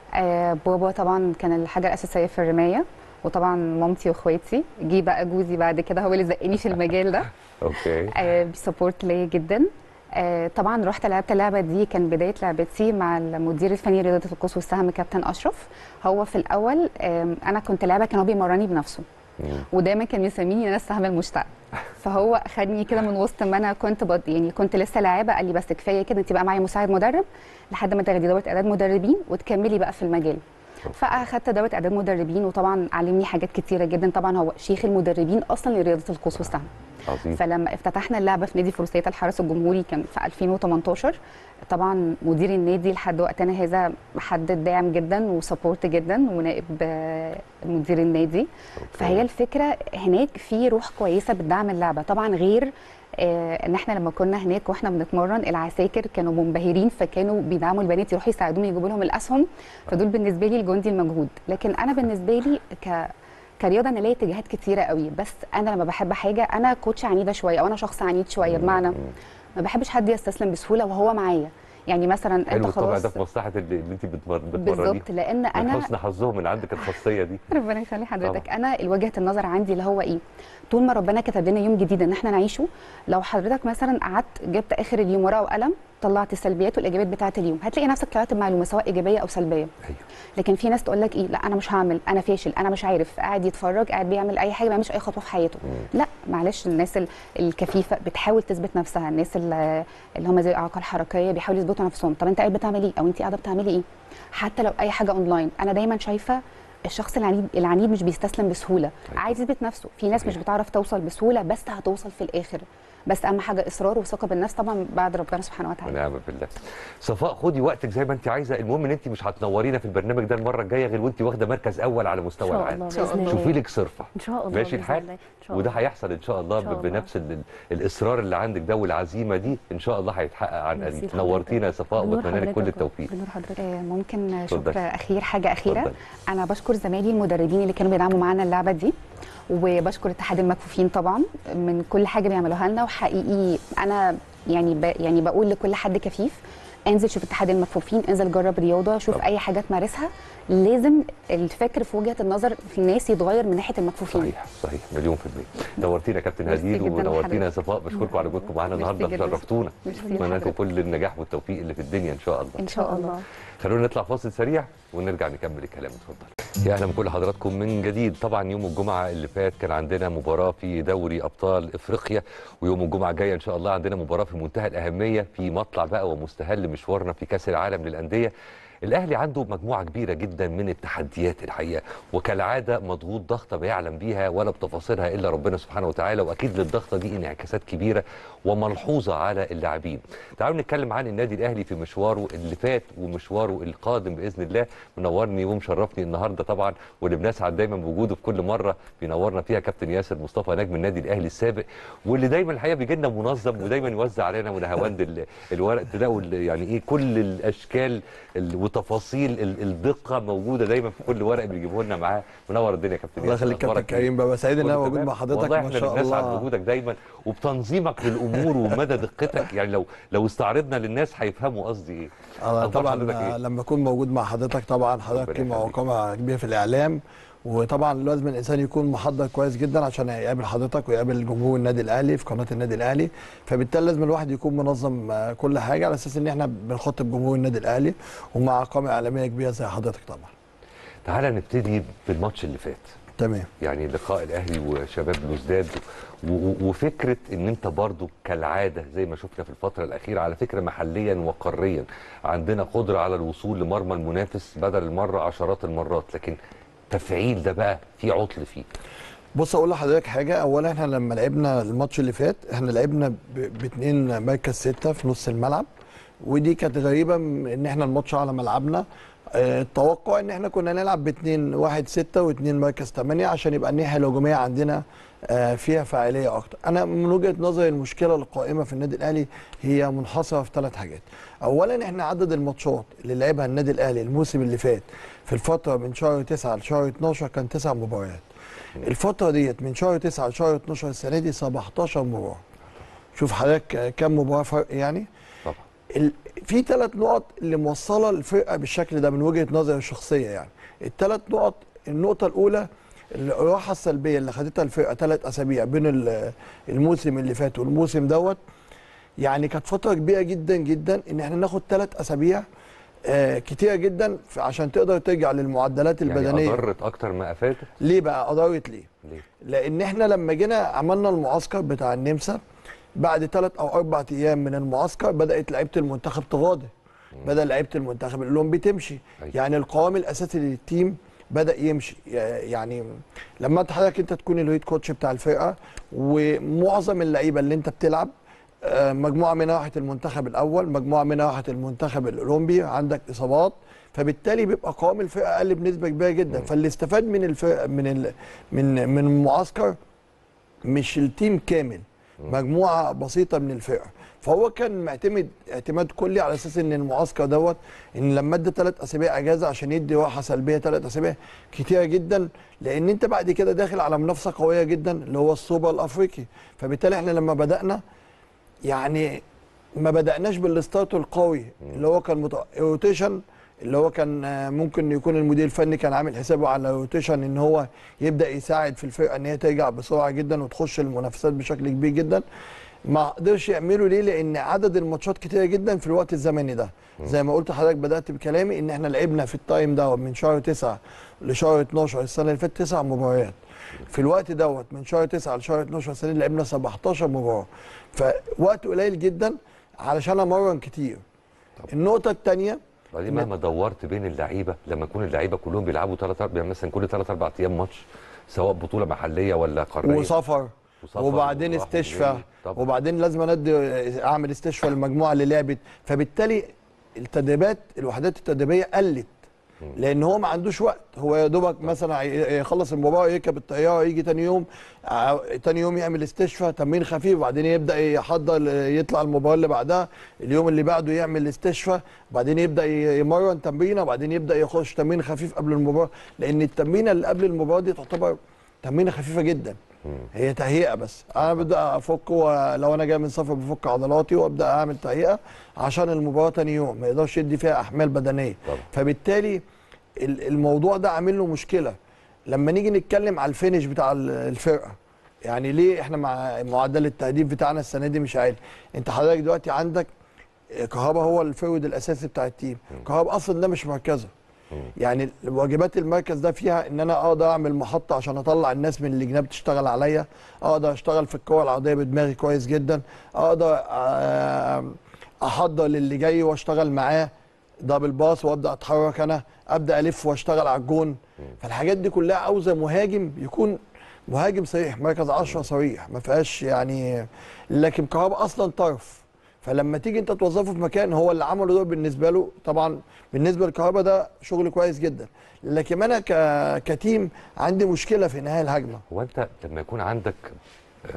آه بابا طبعا كان الحاجه الاساسيه في الرمايه وطبعا مامتي واخواتي جه بقى جوزي بعد كده هو اللي زقني في المجال ده اوكي آه بيسبورت ليا جدا آه طبعا رحت لعبت اللعبه دي كان بدايه لعبتي مع المدير الفني رياضه القوس والسهم كابتن اشرف هو في الاول آه انا كنت لعبه كان هو بيمرني بنفسه ودايما كان يسميني انا السهم المشتعل فهو خدني كده من وسط ما انا كنت بد... يعني كنت لسه لاعبه قال لي بس كفايه كده انت بقى معايا مساعد مدرب لحد ما تاخدي دوره اعداد مدربين وتكملي بقى في المجال فاخدت دوره اعداد مدربين وطبعا علمني حاجات كتيره جدا طبعا هو شيخ المدربين اصلا لرياضه القوس والسهم عظيم فلما افتتحنا اللعبه في نادي فروسيه الحرس الجمهوري كان في 2018 طبعا مدير النادي لحد وقتنا هذا حد داعم جدا وسبورت جدا ونائب آه، مدير النادي فهي الفكره هناك في روح كويسه بتدعم اللعبه طبعا غير آه، ان احنا لما كنا هناك واحنا بنتمرن العساكر كانوا منبهرين فكانوا بيدعموا البنات يروحوا يساعدوهم يجيبوا لهم الاسهم فدول بالنسبه لي الجندي المجهود لكن انا بالنسبه لي ك كرياضه انا ليا اتجاهات كتيره قوي بس انا لما بحب حاجه انا كوتش عنيده شويه او انا شخص عنيد شويه بمعنى ما بحبش حد يستسلم بسهوله وهو معايا يعني مثلا انت حلو الطبع خلاص ده في مصلحه اللي, اللي انت بتمر- بتمرنيه بالظبط لان من انا حسن حظهم ان عندك الخاصيه دي ربنا يخلي حضرتك انا وجهه النظر عندي اللي هو ايه طول ما ربنا كتب لنا يوم جديد ان احنا نعيشه لو حضرتك مثلا قعدت جبت اخر اليوم ورقه وقلم طلعت السلبيات والايجابيات بتاعه اليوم هتلاقي نفسك طلعت بمعلومه سواء ايجابيه او سلبيه أيوه. لكن في ناس تقول لك ايه لا انا مش هعمل انا فاشل انا مش عارف قاعد يتفرج قاعد بيعمل اي حاجه ما بيعملش اي خطوه في حياته لا معلش الناس ال- الكفيفه بتحاول تثبت نفسها الناس ال- اللي هم زي الاعاقه الحركيه بيحاولوا يثبتوا نفسهم طب انت قاعد بتعمل ايه او انت قاعده بتعملي ايه حتى لو اي حاجه اونلاين انا دايما شايفه الشخص العنيد العنيد مش بيستسلم بسهوله عايز يثبت نفسه في ناس مش بتعرف توصل بسهوله بس هتوصل في الاخر بس اهم حاجه اصرار وثقه بالنفس طبعا بعد ربنا سبحانه وتعالى ونعم بالله صفاء خدي وقتك زي ما انت عايزه المهم ان انت مش هتنورينا في البرنامج ده المره الجايه غير وانت واخده مركز اول على مستوى إن شاء العالم الله بإذن الله. شوفي لك صرفه ان شاء الله ماشي بإذن الحال الله. إن شاء وده الله. هيحصل ان شاء الله, إن شاء ب- الله. بنفس ال- ال- الاصرار اللي عندك ده والعزيمه دي ان شاء الله هيتحقق عن ميرسي قريب لحضرتك. نورتينا يا صفاء بنور وبتمنى لك كل حضرتك التوفيق بنور حضرتك آه، ممكن اتفضلي. شكر اخير حاجه اخيره اتفضلي. انا بشكر زمايلي المدربين اللي كانوا بيدعموا معانا اللعبه دي وبشكر اتحاد المكفوفين طبعا من كل حاجه بيعملوها لنا وحقيقي انا يعني ب... يعني بقول لكل حد كفيف انزل شوف اتحاد المكفوفين انزل جرب رياضه شوف طبعا. اي حاجه تمارسها لازم الفكر في وجهه النظر في الناس يتغير من ناحيه المكفوفين صحيح صحيح مليون في المية نورتينا يا كابتن ميرسي هديل جداً ونورتينا يا لحضرتك. صفاء بشكركم على وجودكم معانا ميرسي النهارده جداً. شرفتونا ميرسي اتمنى لكم لحضرتك. كل النجاح والتوفيق اللي في الدنيا ان شاء الله ان شاء الله خلونا نطلع فاصل سريع ونرجع نكمل الكلام اتفضل يا اهلا بكل حضراتكم من جديد طبعا يوم الجمعه اللي فات كان عندنا مباراه في دوري ابطال افريقيا ويوم الجمعه الجايه ان شاء الله عندنا مباراه في منتهى الاهميه في مطلع بقى ومستهل مشوارنا في كاس العالم للانديه الاهلي عنده مجموعه كبيره جدا من التحديات الحقيقه وكالعاده مضغوط ضغطه ما يعلم بيها ولا بتفاصيلها الا ربنا سبحانه وتعالى واكيد للضغطه دي انعكاسات كبيره وملحوظه على اللاعبين تعالوا نتكلم عن النادي الاهلي في مشواره اللي فات ومشواره القادم باذن الله منورني ومشرفني النهارده طبعا واللي بنسعد دايما بوجوده في كل مره بينورنا فيها كابتن ياسر مصطفى نجم النادي الاهلي السابق واللي دايما الحقيقه بيجي لنا منظم ودايما يوزع علينا ونهاوند ال- الورق تلاقوا ال- يعني ايه كل الاشكال ال- وتفاصيل ال- الدقه موجوده دايما في كل ورق بيجيبه لنا معاه منور الدنيا يا كابتن الله ياسر يخليك كابتن أخبارك إيه؟ كريم بابا سعيد ان انا كله موجود تمام؟ مع حضرتك والله ما احنا شاء بنسعد الله بوجودك دايما وبتنظيمك للامور ومدى دقتك يعني لو لو استعرضنا للناس هيفهموا قصدي ايه أنا أخبار طبعا حضرتك إيه؟ لما اكون موجود مع حضرتك طبعا حضرتك قيمه وقامه كبيره في الاعلام وطبعا لازم الانسان يكون محضر كويس جدا عشان يقابل حضرتك ويقابل جمهور النادي الاهلي في قناه النادي الاهلي فبالتالي لازم الواحد يكون منظم آه، كل حاجه على اساس ان احنا بنخاطب جمهور النادي الاهلي ومع قامه اعلاميه كبيره زي حضرتك طبعا تعالى نبتدي بالماتش اللي فات تمام يعني لقاء الاهلي وشباب بلوزداد و- و- وفكره ان انت برضو كالعاده زي ما شفنا في الفتره الاخيره على فكره محليا وقاريا عندنا قدره على الوصول لمرمى المنافس بدل المره عشرات المرات لكن تفعيل ده بقى في عطل فيه بص اقول لحضرتك حاجه اولا احنا لما لعبنا الماتش اللي فات احنا لعبنا ب- باثنين مركز سته في نص الملعب ودي كانت غريبه م- ان احنا الماتش على ملعبنا آه، التوقع ان احنا كنا نلعب باثنين واحد ستة واثنين مركز ثمانية عشان يبقى الناحيه الهجوميه عندنا آه، فيها فاعليه اكتر انا من وجهه نظري المشكله القائمه في النادي الاهلي هي منحصره في ثلاث حاجات اولا احنا عدد الماتشات اللي لعبها النادي الاهلي الموسم اللي فات في الفتره من شهر 9 لشهر 12 كان تسع مباريات الفتره ديت من شهر 9 لشهر 12 السنه دي 17 مباراه شوف حضرتك آه، كم مباراه فرق يعني طبعا ال... في ثلاث نقط اللي موصله الفرقه بالشكل ده من وجهه نظري الشخصيه يعني الثلاث نقط النقطه الاولى الراحه السلبيه اللي خدتها الفرقه ثلاث اسابيع بين ال- الموسم اللي فات والموسم دوت يعني كانت فتره كبيره جدا جدا ان احنا ناخد ثلاث اسابيع آه كتيره جدا ف- عشان تقدر ترجع للمعدلات البدنيه يعني اضرت اكتر ما افادت ليه بقى اضرت ليه ليه لان احنا لما جينا عملنا المعسكر بتاع النمسا بعد ثلاث او اربع ايام من المعسكر بدات لعيبه المنتخب تغادر بدا لعيبه المنتخب الاولمبي تمشي يعني القوام الاساسي للتيم بدا يمشي يعني لما انت حضرتك انت تكون الهيد كوتش بتاع الفرقه ومعظم اللعيبه اللي انت بتلعب آه، مجموعه منها راحت المنتخب الاول مجموعه منها راحت المنتخب الاولمبي عندك اصابات فبالتالي بيبقى قوام الفرقه اقل بنسبه كبيره جدا فاللي استفاد من الفرقه من ال من من المعسكر مش التيم كامل مجموعه بسيطه من الفرقه فهو كان معتمد اعتماد كلي على اساس ان المعسكر دوت ان لما ادى ثلاث اسابيع اجازه عشان يدي راحه سلبيه ثلاث اسابيع كتيره جدا لان انت بعد كده داخل على منافسه قويه جدا اللي هو السوبر الافريقي فبالتالي احنا لما بدانا يعني ما بدأناش بالستارت القوي اللي هو كان مت... روتيشن اللي هو كان آه، ممكن يكون المدير الفني كان عامل حسابه على روتيشن ان هو يبدا يساعد في الفرقه ان هي ترجع بسرعه جدا وتخش المنافسات بشكل كبير جدا ما قدرش يعملوا ليه لان عدد الماتشات كتيره جدا في الوقت الزمني ده زي ما قلت لحضرتك بدات بكلامي ان احنا لعبنا في التايم ده من شهر 9 لشهر 12 السنه اللي فاتت تسع مباريات في الوقت دوت من شهر 9 لشهر 12 السنه دي لعبنا 17 مباراه فوقت قليل جدا علشان امرن كتير النقطه الثانيه بعدين مهما دورت بين اللعيبه لما يكون اللعيبه كلهم بيلعبوا ثلاث يعني مثلا كل ثلاث اربع ايام ماتش سواء بطوله محليه ولا قاريه وسفر وسفر وبعدين وراح استشفاء وجاي. طبعا. وبعدين لازم ادي اعمل استشفاء للمجموعه اللي لعبت فبالتالي التدريبات الوحدات التدريبيه قلت لان هو ما عندوش وقت هو يا دوبك مثلا ي- يخلص المباراه يركب الطياره يجي تاني يوم ع- تاني يوم يعمل استشفاء تمرين خفيف وبعدين يبدا يحضر يطلع المباراه اللي بعدها اليوم اللي بعده يعمل استشفاء وبعدين يبدا ي- يمرن تمرينه وبعدين يبدا يخش تمرين خفيف قبل المباراه لان التمرينه اللي قبل المباراه دي تعتبر تمرينه خفيفه جدا هي تهيئه بس انا ببدا افك و- لو انا جاي من سفر بفك عضلاتي وابدا اعمل تهيئه عشان المباراه تاني يوم ما يقدرش يدي فيها احمال بدنيه طبعا. فبالتالي ال- الموضوع ده عامل له مشكله لما نيجي نتكلم على الفينش بتاع ال- الفرقه يعني ليه احنا مع معدل التهديف بتاعنا السنه دي مش عالي انت حضرتك دلوقتي عندك كهربا هو الفرود الاساسي بتاع التيم كهربا اصلا ده مش مركزه يعني واجبات المركز ده فيها ان انا اقدر اعمل محطه عشان اطلع الناس من الجناب تشتغل عليا اقدر اشتغل في الكره العرضيه بدماغي كويس جدا اقدر آه، احضر للي جاي واشتغل معاه دبل باص وابدا اتحرك انا ابدا الف واشتغل على الجون فالحاجات دي كلها عاوزه مهاجم يكون مهاجم صريح مركز 10 صريح ما فيهاش يعني لكن كهربا اصلا طرف فلما تيجي انت توظفه في مكان هو اللي عمله ده بالنسبه له طبعا بالنسبه لكهربا ده شغل كويس جدا لكن انا ك... كتيم عندي مشكله في انهاء الهجمه هو انت لما يكون عندك آه،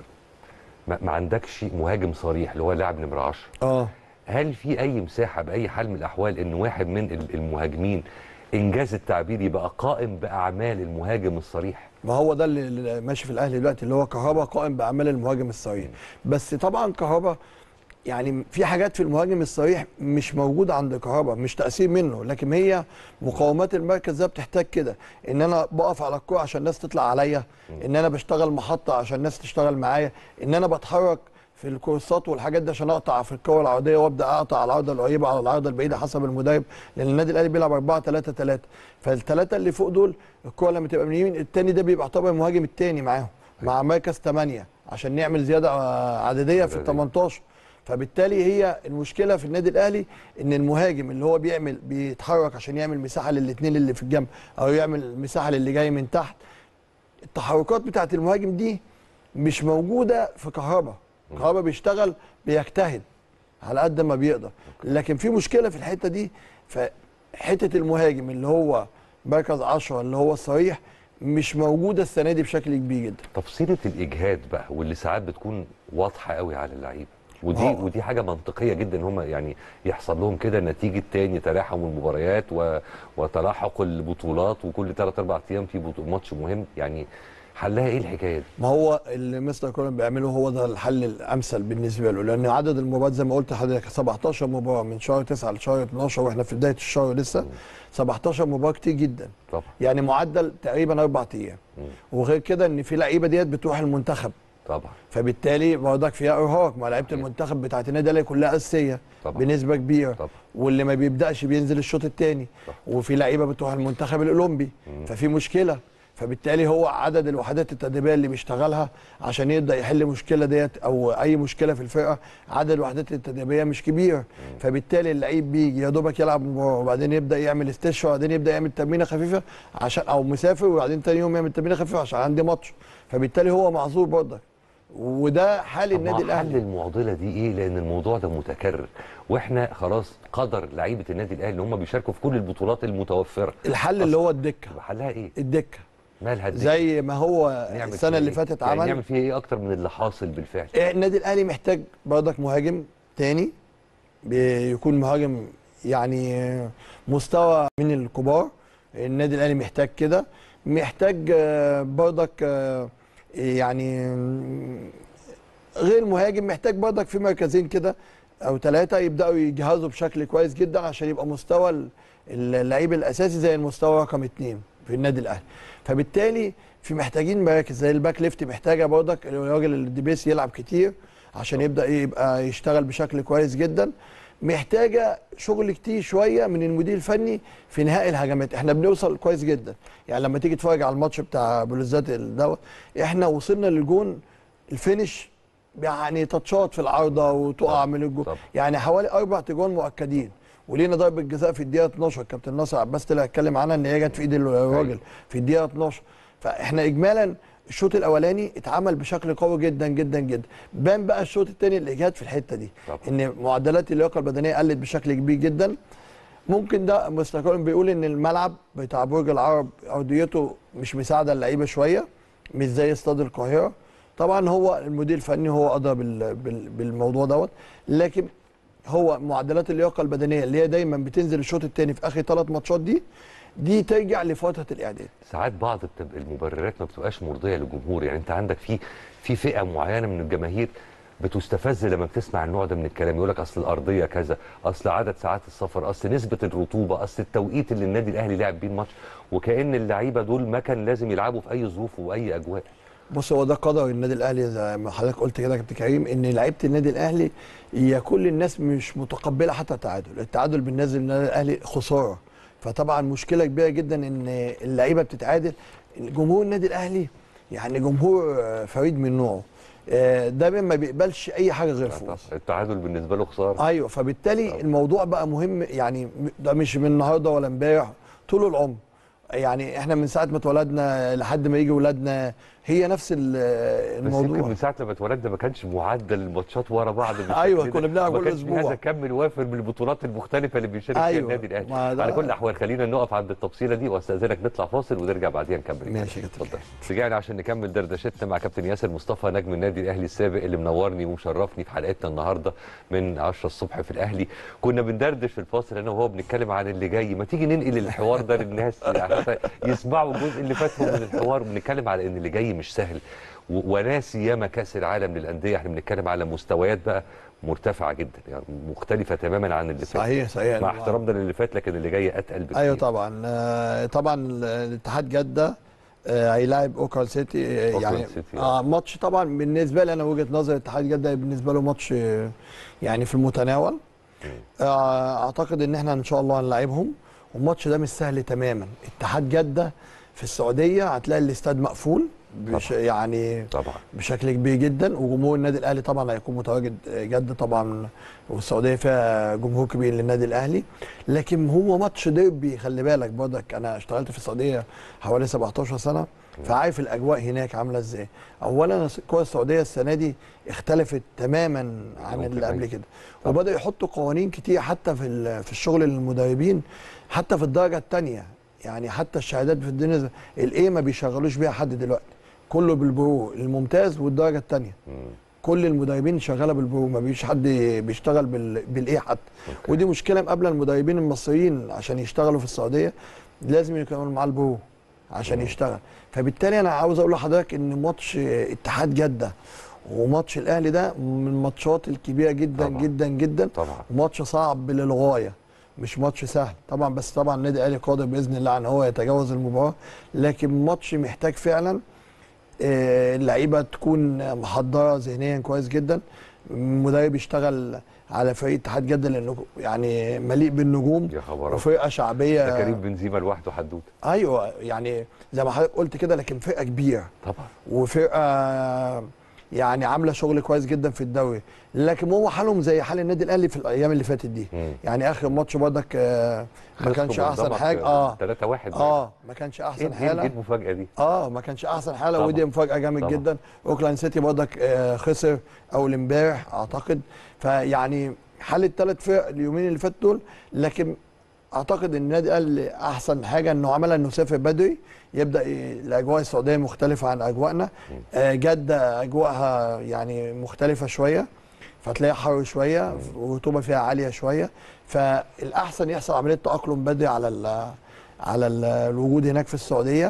ما ما عندكش مهاجم صريح اللي هو لاعب نمره 10 اه هل في اي مساحه باي حال من الاحوال ان واحد من ال- المهاجمين انجاز التعبير يبقى قائم باعمال المهاجم الصريح ما هو ده اللي- اللي ماشي في الاهلي دلوقتي اللي هو كهربا قائم باعمال المهاجم الصريح بس طبعا كهربا يعني في حاجات في المهاجم الصريح مش موجوده عند كهربا مش تاثير منه لكن هي مقاومات المركز ده بتحتاج كده ان انا بقف على الكوره عشان الناس تطلع عليا ان انا بشتغل محطه عشان الناس تشتغل معايا ان انا بتحرك في الكورسات والحاجات دي عشان اقطع في الكوره العرضيه وابدا اقطع على العرضه القريبه على العرضه البعيده حسب المدرب لان النادي الاهلي بيلعب 4 3 3 فالثلاثه اللي فوق دول الكوره لما تبقى من اليمين الثاني ده بيبقى يعتبر المهاجم الثاني معاهم مع مركز 8 عشان نعمل زياده آه، عدديه في ال 18 فبالتالي هي المشكله في النادي الاهلي ان المهاجم اللي هو بيعمل بيتحرك عشان يعمل مساحه للاثنين اللي في الجنب او يعمل مساحه للي جاي من تحت التحركات بتاعت المهاجم دي مش موجوده في كهربا كهربا بيشتغل بيجتهد على قد ما بيقدر لكن في مشكله في الحته دي فحته المهاجم اللي هو مركز 10 اللي هو الصريح مش موجوده السنه دي بشكل كبير جدا تفصيله الاجهاد بقى واللي ساعات بتكون واضحه قوي على اللعيبه ودي آه. ودي حاجه منطقيه جدا ان هم يعني يحصل لهم كده نتيجه تاني تلاحم المباريات و... وتلاحق البطولات وكل ثلاث اربع ايام في بطو... ماتش مهم يعني حلها ايه الحكايه دي؟ ما هو اللي مستر كولن بيعمله هو ده الحل الامثل بالنسبه له لان عدد المباريات زي ما قلت لحضرتك 17 مباراه من شهر 9 لشهر 12 واحنا في بدايه الشهر لسه 17 مباراه كتير جدا طبعا يعني معدل تقريبا اربع ايام وغير كده ان في لعيبه ديت بتروح المنتخب طبعا فبالتالي برضك فيها ارهاق ما لعيبه المنتخب بتاعت النادي الاهلي كلها اساسيه طبعا. بنسبه كبيره طبعا. واللي ما بيبداش بينزل الشوط الثاني وفي لعيبه بتروح المنتخب الاولمبي ففي مشكله فبالتالي هو عدد الوحدات التدريبيه اللي بيشتغلها عشان يبدا يحل مشكله ديت او اي مشكله في الفرقه عدد الوحدات التدريبيه مش كبير فبالتالي اللعيب بيجي يا دوبك يلعب مباراه وبعدين يبدا يعمل استشفاء وبعدين يبدا يعمل تمرينه خفيفه عشان او مسافر وبعدين تاني يوم يعمل تمرينه خفيفه عشان عندي ماتش فبالتالي هو معذور برضك وده حال طب النادي ما حل الاهلي المعضله دي ايه؟ لان الموضوع ده متكرر واحنا خلاص قدر لعيبه النادي الاهلي ان هم بيشاركوا في كل البطولات المتوفره الحل اللي هو الدكه حلها ايه؟ الدكه مالها الدكة؟ زي ما هو نعمل السنه فيها اللي إيه؟ فاتت يعني عمل نعمل فيها ايه اكتر من اللي حاصل بالفعل؟ إيه، النادي الاهلي محتاج برضك مهاجم تاني بيكون مهاجم يعني مستوى من الكبار النادي الاهلي محتاج كده محتاج آه، برضك آه، يعني غير مهاجم محتاج برضك في مركزين كده او ثلاثه يبداوا يجهزوا بشكل كويس جدا عشان يبقى مستوى ال- اللعيب الاساسي زي المستوى رقم اثنين في النادي الاهلي فبالتالي في محتاجين مراكز زي الباك ليفت محتاجه برضك الراجل الدبيس يلعب كتير عشان يبدا يبقى يشتغل بشكل كويس جدا محتاجه شغل كتير شويه من المدير الفني في نهائي الهجمات احنا بنوصل كويس جدا يعني لما تيجي تتفرج على الماتش بتاع بلوزات دوت احنا وصلنا للجون الفينش يعني تاتشات في العارضه وتقع من الجون يعني حوالي اربع تجوان مؤكدين ولينا ضربه جزاء في الدقيقه 12 كابتن ناصر عباس طلع اتكلم عنها ان هي جت في ايد الراجل في الدقيقه 12 فاحنا اجمالا الشوط الاولاني اتعمل بشكل قوي جدا جدا جدا بان بقى الشوط الثاني الاجهاد في الحته دي طبعا. ان معدلات اللياقه البدنيه قلت بشكل كبير جدا ممكن ده مستقر بيقول ان الملعب بتاع برج العرب ارضيته مش مساعده اللعيبه شويه مش زي استاد القاهره طبعا هو المدير الفني هو ادرى بال- بال- بالموضوع دوت لكن هو معدلات اللياقه البدنيه اللي هي دايما بتنزل الشوط الثاني في اخر ثلاث ماتشات دي دي ترجع لفتره الاعداد ساعات بعض بتبقى المبررات ما بتبقاش مرضيه للجمهور يعني انت عندك في في فئه معينه من الجماهير بتستفز لما بتسمع النوع ده من الكلام يقول لك اصل الارضيه كذا اصل عدد ساعات السفر اصل نسبه الرطوبه اصل التوقيت اللي النادي الاهلي لعب بيه الماتش وكان اللعيبه دول ما كان لازم يلعبوا في اي ظروف واي اجواء بص هو ده قدر النادي الاهلي زي ما حضرتك قلت كده يا كابتن كريم ان لعيبه النادي الاهلي هي كل الناس مش متقبله حتى التعادل، التعادل بالنسبه للنادي الاهلي خساره فطبعا مشكله كبيره جدا ان اللعيبه بتتعادل جمهور النادي الاهلي يعني جمهور آه، فريد من نوعه آه، دايما ما بيقبلش اي حاجه غير فوز التعادل بالنسبه له خساره ايوه فبالتالي الموضوع بقى مهم يعني ده مش من النهارده ولا امبارح طول العمر يعني احنا من ساعه ما اتولدنا لحد ما يجي ولادنا هي نفس ال- بس يمكن الموضوع من ساعه لما اتولدنا ما كانش معدل الماتشات ورا بعض بالشكل أيوة، ده. كنا بنلعب ما كل كانش أسبوع. هذا كم الوافر من البطولات المختلفه اللي بيشارك فيها أيوة، النادي الاهلي ما ده- على كل الاحوال خلينا نقف عند التفصيله دي واستاذنك نطلع فاصل ونرجع بعديها نكمل ماشي يا اتفضل رجعنا عشان نكمل دردشتنا مع كابتن ياسر مصطفى نجم النادي الاهلي السابق اللي منورني ومشرفني في حلقتنا النهارده من 10 الصبح في الاهلي كنا بندردش في الفاصل انا وهو بنتكلم عن اللي جاي ما تيجي ننقل الحوار ده للناس حتى يسمعوا الجزء اللي فاتهم من الحوار بنتكلم على ان اللي جاي مش سهل و- ولا سيما كاس العالم للانديه احنا بنتكلم على مستويات بقى مرتفعه جدا يعني مختلفه تماما عن اللي فات صحيح، صحيح. مع احترامنا للي فات لكن اللي جاي اتقل بكتير ايوه طبعا آه، طبعا الاتحاد جده آه، هيلاعب اوكلاند سيتي آه، أوكلاند يعني سيتي، اه ماتش طبعا بالنسبه لي انا وجهه نظري اتحاد جده بالنسبه له ماتش آه، يعني في المتناول آه، اعتقد ان احنا ان شاء الله هنلاعبهم والماتش ده مش سهل تماما اتحاد جده في السعوديه هتلاقي الاستاد مقفول بش يعني طبعا بشكل كبير جدا وجمهور النادي الاهلي طبعا هيكون متواجد جد طبعا والسعوديه فيها جمهور كبير للنادي الاهلي لكن هو ماتش ديربي خلي بالك برضك انا اشتغلت في السعوديه حوالي 17 سنه فعارف الاجواء هناك عامله ازاي اولا الكره السعوديه السنه دي اختلفت تماما عن اللي قبل كده وبداوا يحطوا قوانين كتير حتى في ال- في الشغل للمدربين حتى في الدرجه الثانيه يعني حتى الشهادات في الدنيا الايه ما بيشغلوش بيها حد دلوقتي كله بالبرو الممتاز والدرجه الثانيه كل المدربين شغاله بالبرو ما فيش حد بيشتغل بال... بالايه حتى ودي مشكله مقابله المدربين المصريين عشان يشتغلوا في السعوديه لازم يكونوا معاه البرو عشان يشتغل فبالتالي انا عاوز اقول لحضرتك ان ماتش اتحاد جده وماتش الاهلي ده من الماتشات الكبيره جدا طبعا. جدا جدا طبعا ماتش صعب للغايه مش ماتش سهل طبعا بس طبعا النادي الاهلي قادر باذن الله ان هو يتجاوز المباراه لكن ماتش محتاج فعلا آه، اللعيبه تكون محضره ذهنيا كويس جدا المدرب يشتغل على فريق اتحاد جده لانه يعني مليء بالنجوم يا خبر وفرقه شعبيه ده كريم بنزيما لوحده حدوته ايوه يعني زي ما حضرتك قلت كده لكن فرقه كبيره طبعا وفرقه يعني عامله شغل كويس جدا في الدوري لكن هم حالهم زي حال النادي الاهلي في الايام اللي فاتت دي مم. يعني اخر ماتش برضك آه، ما كانش احسن حاجه اه 3 1 اه ما كانش احسن ايه حاله ايه المفاجاه دي اه ما كانش احسن حاله طبعا. ودي مفاجاه جامد طبعا. جدا اوكلاند سيتي برضك آه خسر اول امبارح اعتقد فيعني حل الثلاث فرق اليومين اللي فاتوا دول لكن اعتقد ان النادي الاهلي احسن حاجه انه عملها انه سافر بدري يبدا ي- الاجواء السعوديه مختلفه عن اجواءنا آه جده اجواءها يعني مختلفه شويه فتلاقيها حر شويه والرطوبه فيها عاليه شويه فالاحسن يحصل عمليه تاقلم بدري على ال على ال الوجود هناك في السعوديه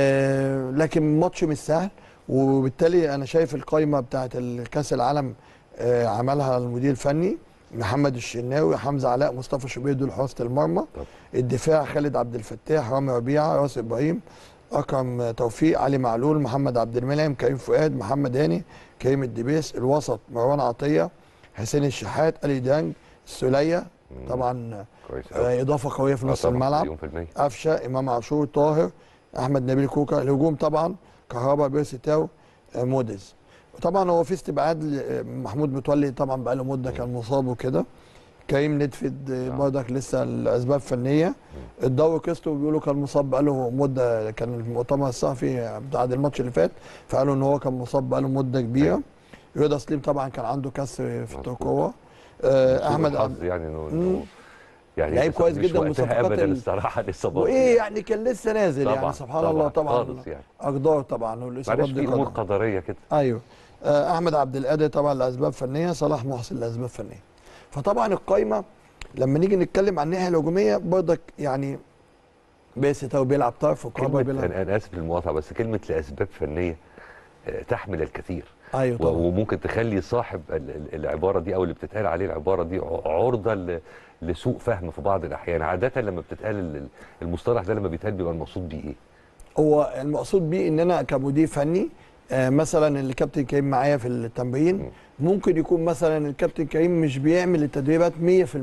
آه، لكن ماتش مش سهل وبالتالي انا شايف القائمه بتاعه الكاس العالم آه، عملها المدير الفني محمد الشناوي حمزه علاء مصطفى شوبير دول حراسه المرمى الدفاع خالد عبد الفتاح رامي ربيعه راس ابراهيم اكرم توفيق علي معلول محمد عبد المنعم كريم فؤاد محمد هاني كريم الدبيس الوسط مروان عطيه حسين الشحات الي ديانج السوليه طبعا كويس آه، اضافه قويه في آه نص طبعاً، الملعب مليون في المية. قفشه امام عاشور طاهر احمد نبيل كوكا الهجوم طبعا كهربا بيرسي تاو آه، موديز وطبعا هو في استبعاد ل- محمود متولي طبعا بقى له مده كان مصاب وكده كريم ندفد آه، برضك لسه الاسباب فنيه الضوء كيستو بيقولوا كان مصاب بقى له مده كان المؤتمر الصحفي بعد الماتش اللي فات فقالوا ان هو كان مصاب بقى له مده كبيره رضا سليم طبعا كان عنده كسر في الترقوه آه، احمد الحظ يعني انه مم. إنه- يعني لعيب لسه كويس مش جدا وقتها وصفقات ابدا ال- الصراحه لسه برضه وايه يعني كان لسه نازل طبعاً، يعني سبحان طبعاً، الله طبعا خالص يعني. اقدار طبعا والاصابات معلش دي في امور قدر. قدريه كده ايوه آه، احمد عبد القادر طبعا لاسباب فنيه صلاح محسن لاسباب فنيه فطبعا القايمه لما نيجي نتكلم عن الناحيه الهجوميه برضك يعني باسي تاو بيلعب طرف وكهربا كلمة بيلعب أنا, أنا آسف للمقاطعة بس كلمة لأسباب فنية آه، تحمل الكثير ايوه و- طبعا وممكن تخلي صاحب ال- ال- العبارة دي أو اللي بتتقال عليه العبارة دي ع- عرضة ل- لسوء فهم في بعض الأحيان عادة لما بتتقال ال- المصطلح ده لما بيتقال بيبقى المقصود بيه إيه؟ هو المقصود بيه ان انا كمدير فني آه، مثلا الكابتن كريم معايا في التمرين ممكن يكون مثلا الكابتن كريم مش بيعمل التدريبات 100%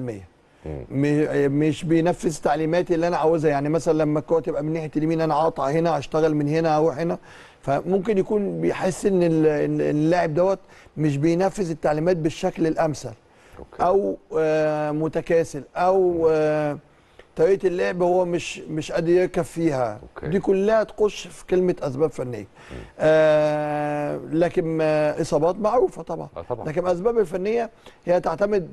م- مش بينفذ تعليماتي اللي انا عاوزها يعني مثلا لما الكوره تبقى من ناحيه اليمين انا اقطع هنا اشتغل من هنا اروح هنا فممكن يكون بيحس ان ال- إن اللاعب دوت مش بينفذ التعليمات بالشكل الامثل او آه، متكاسل او آه، طريقه اللعب هو مش مش قادر يركب فيها دي كلها تخش في كلمه اسباب فنيه آه لكن آه اصابات معروفه طبعا آه طبعا. لكن الاسباب الفنيه هي تعتمد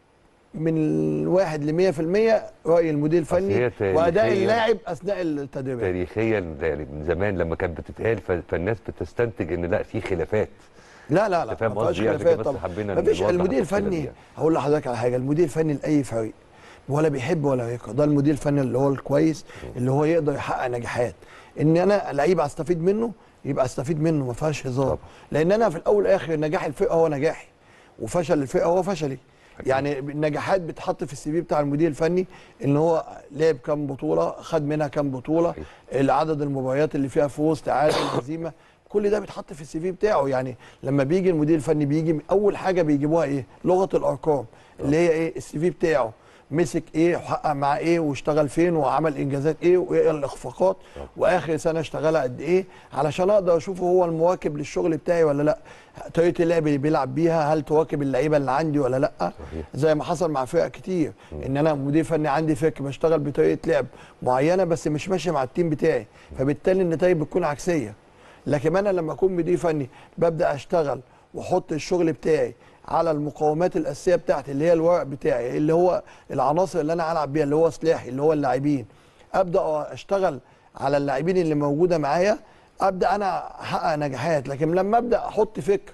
من واحد ل 100% راي المدير الفني هي واداء تاريخياً- اللاعب اثناء التدريبات تاريخيا يعني من زمان لما كانت بتتقال ف- فالناس بتستنتج إن لا في خلافات لا لا لا أنت فاهم ما فيهاش قصدي عشان خلافات كده بس طبعا حبينا ما فيش نوضح المدير التفصيلة دي الفني يعني. هقول لحضرتك على حاجه المدير الفني لاي فريق ولا بيحب ولا يكره ده المدير الفني اللي هو الكويس اللي هو يقدر يحقق نجاحات ان انا لعيب استفيد منه يبقى استفيد منه ما فيهاش هزار لان انا في الاول والاخر نجاح الفرقه هو نجاحي وفشل الفرقه هو فشلي يعني النجاحات بتحط في السي في بتاع المدير الفني ان هو لعب كام بطوله خد منها كام بطوله عدد المباريات اللي فيها فوز تعادل هزيمه كل ده بيتحط في السي في بتاعه يعني لما بيجي المدير الفني بيجي اول حاجه بيجيبوها ايه لغه الارقام اللي هي ايه السي في بتاعه مسك ايه وحقق معاه ايه واشتغل فين وعمل انجازات ايه وايه الاخفاقات واخر سنه اشتغلها قد ايه علشان اقدر اشوفه هو المواكب للشغل بتاعي ولا لا طريقه اللعب اللي بيلعب بيها هل تواكب اللعيبه اللي عندي ولا لا زي ما حصل مع فرق كتير ان انا مدير فني عندي فكر بشتغل بطريقه لعب معينه بس مش ماشيه مع التيم بتاعي فبالتالي النتائج بتكون عكسيه لكن انا لما اكون مدير فني ببدا اشتغل واحط الشغل بتاعي على المقومات الاساسيه بتاعتي اللي هي الورق بتاعي اللي هو العناصر اللي انا هلعب بيها اللي هو سلاحي اللي هو اللاعبين ابدا اشتغل على اللاعبين اللي موجوده معايا ابدا انا احقق نجاحات لكن لما ابدا احط فكر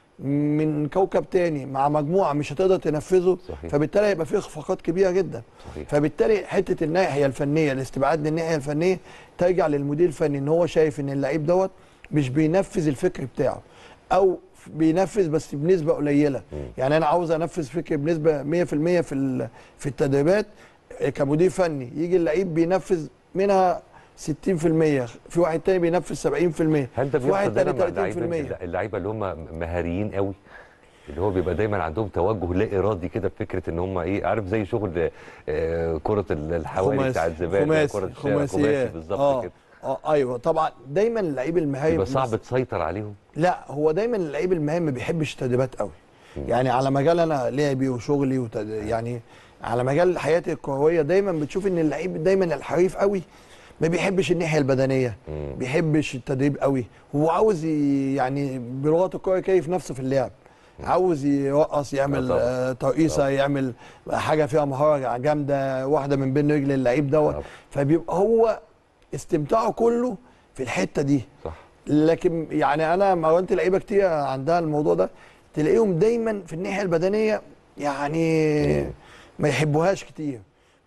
من كوكب تاني مع مجموعه مش هتقدر تنفذه صحيح. فبالتالي هيبقى فيه اخفاقات كبيره جدا صحيح. فبالتالي حته الناحيه الفنيه الاستبعاد للناحيه الفنيه ترجع للمدير الفني ان هو شايف ان اللعيب دوت مش بينفذ الفكر بتاعه او بينفذ بس بنسبه قليله يعني انا عاوز انفذ فكر بنسبه 100% في ال- في التدريبات كمدير فني يجي اللعيب بينفذ منها 60% في واحد تاني بينفذ 70% هل ده في واحد بيحصل دايما مع تاني اللعيبه 30% اللعيبه اللي هم مهاريين قوي اللي هو بيبقى دايما عندهم توجه لا ارادي كده بفكره ان هم ايه عارف زي شغل آه كره ال- الحوالي خماسي- بتاع الزباله خماسي- كره الشارع خماسي خماسيات. بالظبط آه. كده اه ايوه طبعا دايما اللعيب المهاري يبقى صعب بس- تسيطر عليهم لا هو دايما اللعيب المهاري ما بيحبش التدريبات قوي يعني على مجال انا لعبي وشغلي وتد... يعني على مجال حياتي الكرويه دايما بتشوف ان اللعيب دايما الحريف قوي ما بيحبش الناحيه البدنيه بيحبش التدريب قوي هو عاوز ي... يعني بلغه الكوره يكيف نفسه في اللعب عاوز يرقص يعمل طبعاً. آه ترقيصه يعمل حاجه فيها مهاره جامده واحده من بين رجل اللعيب دوت فبيبقى هو استمتاعه كله في الحته دي صح لكن يعني انا مرنت لعيبه كتير عندها الموضوع ده تلاقيهم دايما في الناحيه البدنيه يعني ما يحبوهاش كتير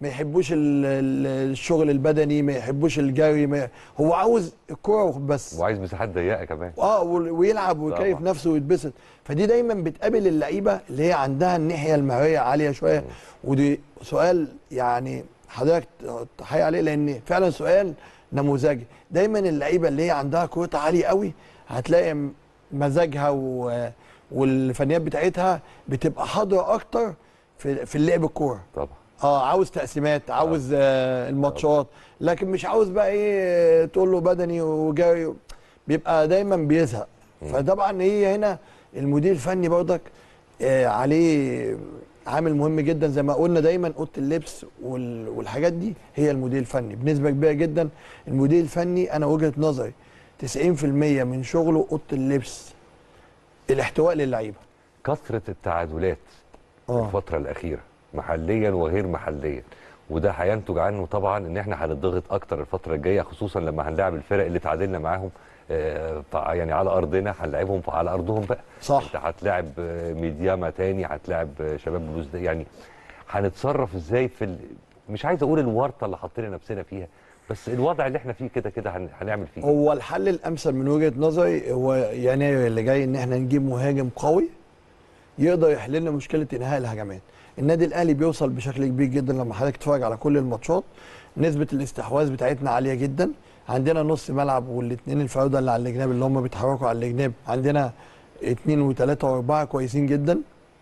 ما يحبوش ال- ال- الشغل البدني ما يحبوش الجري ما هو عاوز الكوره بس وعايز مساحات ضيقه كمان اه وال- ويلعب ويكيف طبعا. نفسه ويتبسط فدي دايما بتقابل اللعيبه اللي هي عندها الناحيه المهريه عاليه شويه ودي سؤال يعني حضرتك تحيي عليه لان فعلا سؤال نموذجي دايما اللعيبه اللي هي عندها كورتها عاليه قوي هتلاقي م- مزاجها و... والفنيات بتاعتها بتبقى حاضره اكتر في في اللعب الكوره طبعا اه عاوز تقسيمات عاوز آه الماتشات لكن مش عاوز بقى ايه تقول له بدني وجري بيبقى دايما بيزهق فطبعا هي هنا المدير الفني برضك آه عليه عامل مهم جدا زي ما قلنا دايما اوضه اللبس وال- والحاجات دي هي المدير الفني بنسبه كبيره جدا المدير الفني انا وجهه نظري 90% من شغله اوضه اللبس الاحتواء للعيبه كثره التعادلات الفتره الاخيره محليا وغير محليا وده هينتج عنه طبعا ان احنا هنضغط اكتر الفتره الجايه خصوصا لما هنلاعب الفرق اللي تعادلنا معاهم آه، فع- يعني على ارضنا هنلاعبهم على ارضهم بقى صح انت هتلاعب آه، ميدياما تاني هتلاعب آه، شباب بلوز ده يعني هنتصرف ازاي في ال... مش عايز اقول الورطه اللي حطينا نفسنا فيها بس الوضع اللي احنا فيه كده كده هن... هنعمل فيه إيه؟ هو الحل الامثل من وجهه نظري هو يناير اللي جاي ان احنا نجيب مهاجم قوي يقدر يحل لنا مشكله انهاء الهجمات النادي الاهلي بيوصل بشكل كبير جدا لما حضرتك تتفرج على كل الماتشات نسبه الاستحواذ بتاعتنا عاليه جدا عندنا نص ملعب والاثنين الفراوده اللي على الجناب اللي هم بيتحركوا على الجناب عندنا اثنين وثلاثه واربعه كويسين جدا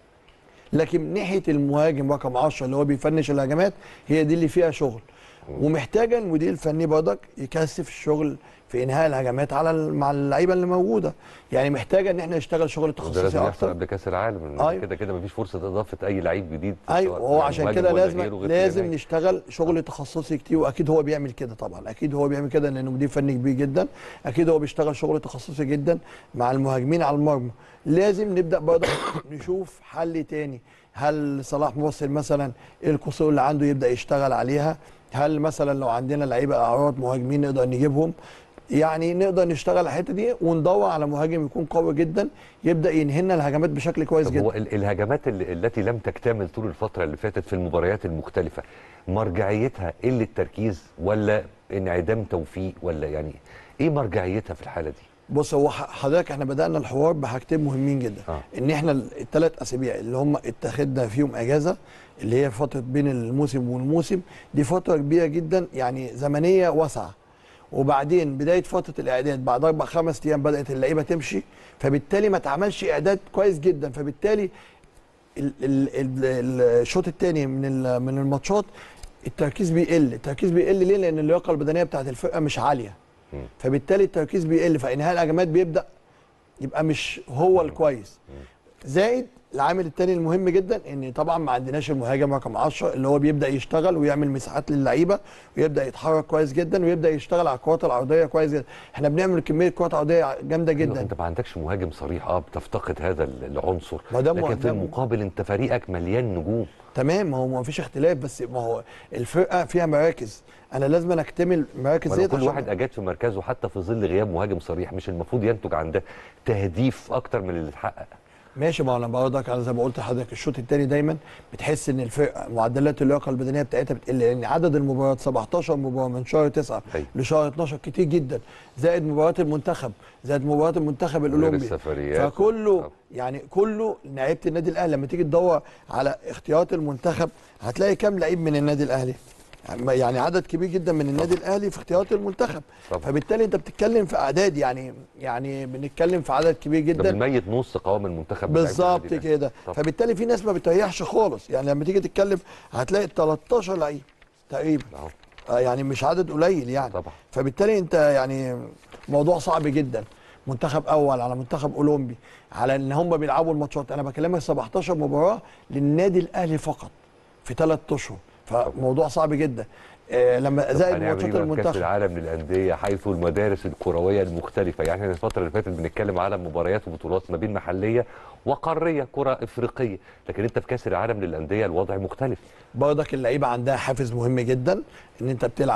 لكن ناحيه المهاجم رقم 10 اللي هو بيفنش الهجمات هي دي اللي فيها شغل ومحتاجه المدير الفني برضك يكثف الشغل في انهاء الهجمات على ال- مع اللعيبه اللي موجوده يعني محتاجه ان احنا نشتغل شغل وده تخصصي لازم يحصل اكتر قبل كاس العالم لأن أيوة. كده كده مفيش فرصه اضافه اي لعيب جديد ايوه سواء وهو عشان مهاجم كده ولا لازم غيره غير لازم يناير. نشتغل شغل تخصصي كتير واكيد هو بيعمل كده طبعا اكيد هو بيعمل كده لانه مدير فني كبير جدا اكيد هو بيشتغل شغل تخصصي جدا مع المهاجمين على المرمى لازم نبدا برضه نشوف حل تاني هل صلاح موصل مثلا ايه القصور اللي عنده يبدا يشتغل عليها هل مثلا لو عندنا لعيبه اعراض مهاجمين نقدر نجيبهم يعني نقدر نشتغل على الحته دي وندور على مهاجم يكون قوي جدا يبدا ينهي لنا الهجمات بشكل كويس طب جدا هو ال- الهجمات اللي التي لم تكتمل طول الفتره اللي فاتت في المباريات المختلفه مرجعيتها قله تركيز ولا انعدام توفيق ولا يعني ايه مرجعيتها في الحاله دي بص هو ح- حضرتك احنا بدانا الحوار بحاجتين مهمين جدا آه. ان احنا الثلاث اسابيع اللي هم اتخذنا فيهم اجازه اللي هي فتره بين الموسم والموسم دي فتره كبيره جدا يعني زمنيه واسعه وبعدين بدايه فتره الاعداد بعد اربع خمس ايام بدات اللعيبه تمشي فبالتالي ما اتعملش اعداد كويس جدا فبالتالي ال- ال- ال- الشوط الثاني من ال- من الماتشات التركيز بيقل التركيز بيقل ليه لان اللياقه البدنيه بتاعت الفرقه مش عاليه فبالتالي التركيز بيقل فانهاء الهجمات بيبدا يبقى مش هو الكويس زائد العامل الثاني المهم جدا ان طبعا ما عندناش المهاجم رقم 10 اللي هو بيبدا يشتغل ويعمل مساحات للعيبه ويبدا يتحرك كويس جدا ويبدا يشتغل على الكرات العرضيه كويس جدا احنا بنعمل كميه كرات عرضيه جامده جدا انت ما عندكش مهاجم صريح اه بتفتقد هذا ال- العنصر ما ده لكن مه- في ده- المقابل انت فريقك مليان نجوم تمام ما هو ما فيش اختلاف بس ما هو الفرقه فيها مراكز انا لازم أنا اكتمل مراكز ولو ديت كل عشان- واحد اجاد في مركزه حتى في ظل غياب مهاجم صريح مش المفروض ينتج عن ده تهديف اكتر من اللي اتحقق ماشي ما انا برضك انا زي ما قلت لحضرتك الشوط الثاني دايما بتحس ان الفرقه معدلات اللياقه البدنيه بتاعتها بتقل لان عدد المباريات 17 مباراه من شهر 9 لشهر 12 كتير جدا زائد مباريات المنتخب زائد مباريات المنتخب غير الاولمبي السفريات. فكله يعني كله لعيبه النادي الاهلي لما تيجي تدور على اختيارات المنتخب هتلاقي كام لعيب من النادي الاهلي يعني عدد كبير جدا من النادي الاهلي في اختيارات المنتخب طبعا. فبالتالي انت بتتكلم في اعداد يعني يعني بنتكلم في عدد كبير ده جدا بنميت نص قوام المنتخب بلعيبة بالظبط النادي الأهلي. كده طبعا. فبالتالي في ناس ما بتريحش خالص يعني لما تيجي تتكلم هتلاقي 13 لعيب تقريبا آه يعني مش عدد قليل يعني طبعا فبالتالي انت يعني موضوع صعب جدا منتخب اول على منتخب اولمبي على ان هم بيلعبوا الماتشات انا بكلمك 17 مباراه للنادي الاهلي فقط في ثلاث اشهر فموضوع صعب جدا آه لما طب زائد هنعمل ماتشات إيه بقى في كاس المنتخب العالم للانديه حيث المدارس الكرويه المختلفه يعني احنا الفتره اللي فاتت بنتكلم على مباريات وبطولات ما بين محليه وقاريه كره افريقيه لكن انت في كاس العالم للانديه الوضع مختلف برضك اللعيبه عندها حافز مهم جدا ان انت بتلعب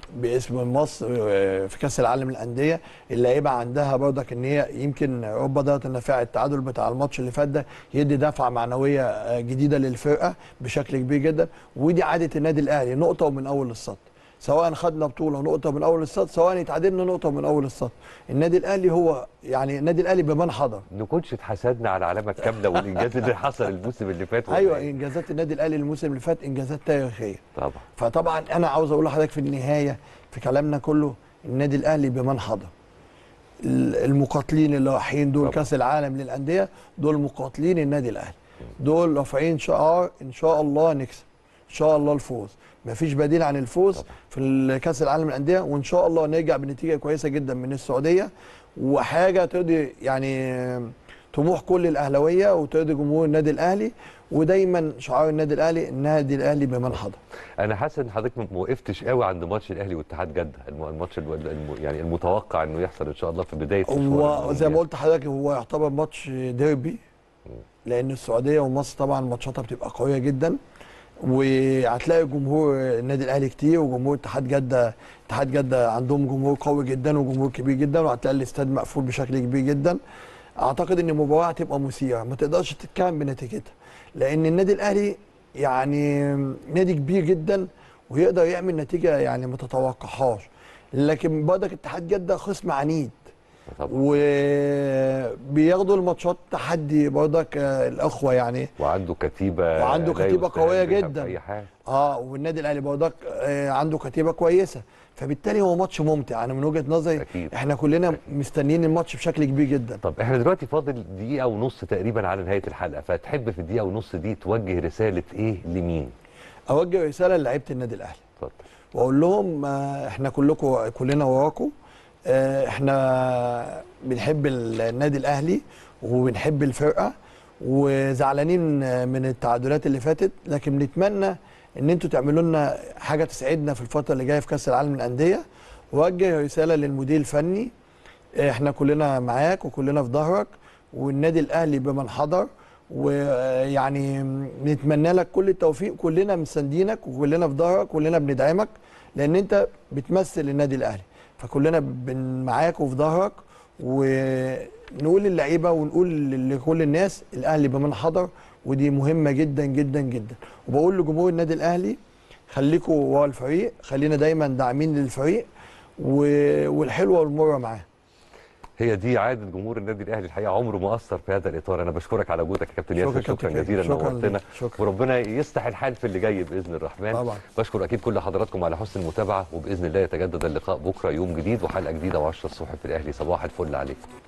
باسم مصر آه، في كاس العالم للانديه اللعيبه عندها برضك ان هي يمكن رب ضاره النافع التعادل بتاع الماتش اللي فات ده يدي دفعه معنويه آه، جديده للفرقه بشكل كبير جدا ودي عاده النادي الاهلي نقطه ومن اول السطر سواء خدنا بطوله نقطه من اول السطر سواء اتعادلنا نقطه من اول السطر النادي الاهلي هو يعني النادي الاهلي بمن حضر نكونش اتحسدنا على العلامه الكامله والانجاز اللي حصل الموسم اللي فات ولا ايوه إيه؟ انجازات النادي الاهلي الموسم اللي فات انجازات تاريخيه طبعا فطبعا انا عاوز اقول لحضرتك في النهايه في كلامنا كله النادي الاهلي بمن حضر ال- المقاتلين اللي رايحين دول كاس العالم للانديه دول مقاتلين النادي الاهلي دول رافعين شعار ان شاء الله نكسب ان شاء الله الفوز مفيش بديل عن الفوز في كاس العالم للانديه وان شاء الله نرجع بنتيجه كويسه جدا من السعوديه وحاجه ترضي يعني طموح كل الاهلاويه وترضي جمهور النادي الاهلي ودايما شعار النادي الاهلي النادي الاهلي بمن حضر انا حاسس ان حضرتك ما وقفتش قوي عند ماتش الاهلي واتحاد جده الم- الماتش الو- الم- يعني المتوقع انه يحصل ان شاء الله في بدايه هو مشوار زي ما المونديال. قلت لحضرتك هو يعتبر ماتش ديربي لان السعوديه ومصر طبعا ماتشاتها بتبقى قويه جدا وهتلاقي جمهور النادي الاهلي كتير وجمهور اتحاد جده اتحاد جده عندهم جمهور قوي جدا وجمهور كبير جدا وهتلاقي الاستاد مقفول بشكل كبير جدا اعتقد ان المباراه هتبقى مثيره ما تقدرش تتكلم بنتيجتها لان النادي الاهلي يعني نادي كبير جدا ويقدر يعمل نتيجه يعني ما تتوقعهاش لكن برضك اتحاد جده خصم عنيد وبياخدوا الماتشات تحدي برضك آه، الاخوه يعني وعنده كتيبه وعنده لا كتيبه يستهان قويه بها في جدا اي حاجه اه والنادي الاهلي برضك آه عنده كتيبه كويسه فبالتالي هو ماتش ممتع انا من وجهه نظري أكيد. احنا كلنا مستنيين الماتش بشكل كبير جدا طب احنا دلوقتي فاضل دقيقه ونص تقريبا على نهايه الحلقه فتحب في الدقيقه ونص دي توجه رساله ايه لمين اوجه رساله لعيبه النادي الاهلي اتفضل واقول لهم آه، احنا كلكم كلنا وراكم آه، احنا بنحب النادي الاهلي وبنحب الفرقه وزعلانين آه، من التعادلات اللي فاتت لكن بنتمنى ان انتوا تعملوا لنا حاجه تسعدنا في الفتره اللي جايه في كاس العالم للانديه ووجه رساله للمدير الفني احنا كلنا معاك وكلنا في ظهرك والنادي الاهلي بمن حضر ويعني نتمنى لك كل التوفيق كلنا مساندينك وكلنا في ظهرك كلنا بندعمك لان انت بتمثل النادي الاهلي فكلنا بن- معاك وفي ظهرك ونقول للعيبه ونقول لكل الناس الاهلي بمن حضر ودي مهمه جدا جدا جدا وبقول لجمهور النادي الاهلي خليكم ورا الفريق خلينا دايما داعمين للفريق و- والحلوه والمره معاه هي دي عاده جمهور النادي الاهلي الحقيقه عمره ما اثر في هذا الاطار انا بشكرك على وجودك يا كابتن شكرا ياسر كابتن شكرا كريم. جزيلا شكرا نورتنا ليك. شكرا. وربنا يصلح الحال في اللي جاي باذن الرحمن طبعا. بشكر اكيد كل حضراتكم على حسن المتابعه وباذن الله يتجدد اللقاء بكره يوم جديد وحلقه جديده و10 الصبح في الاهلي صباح الفل عليكم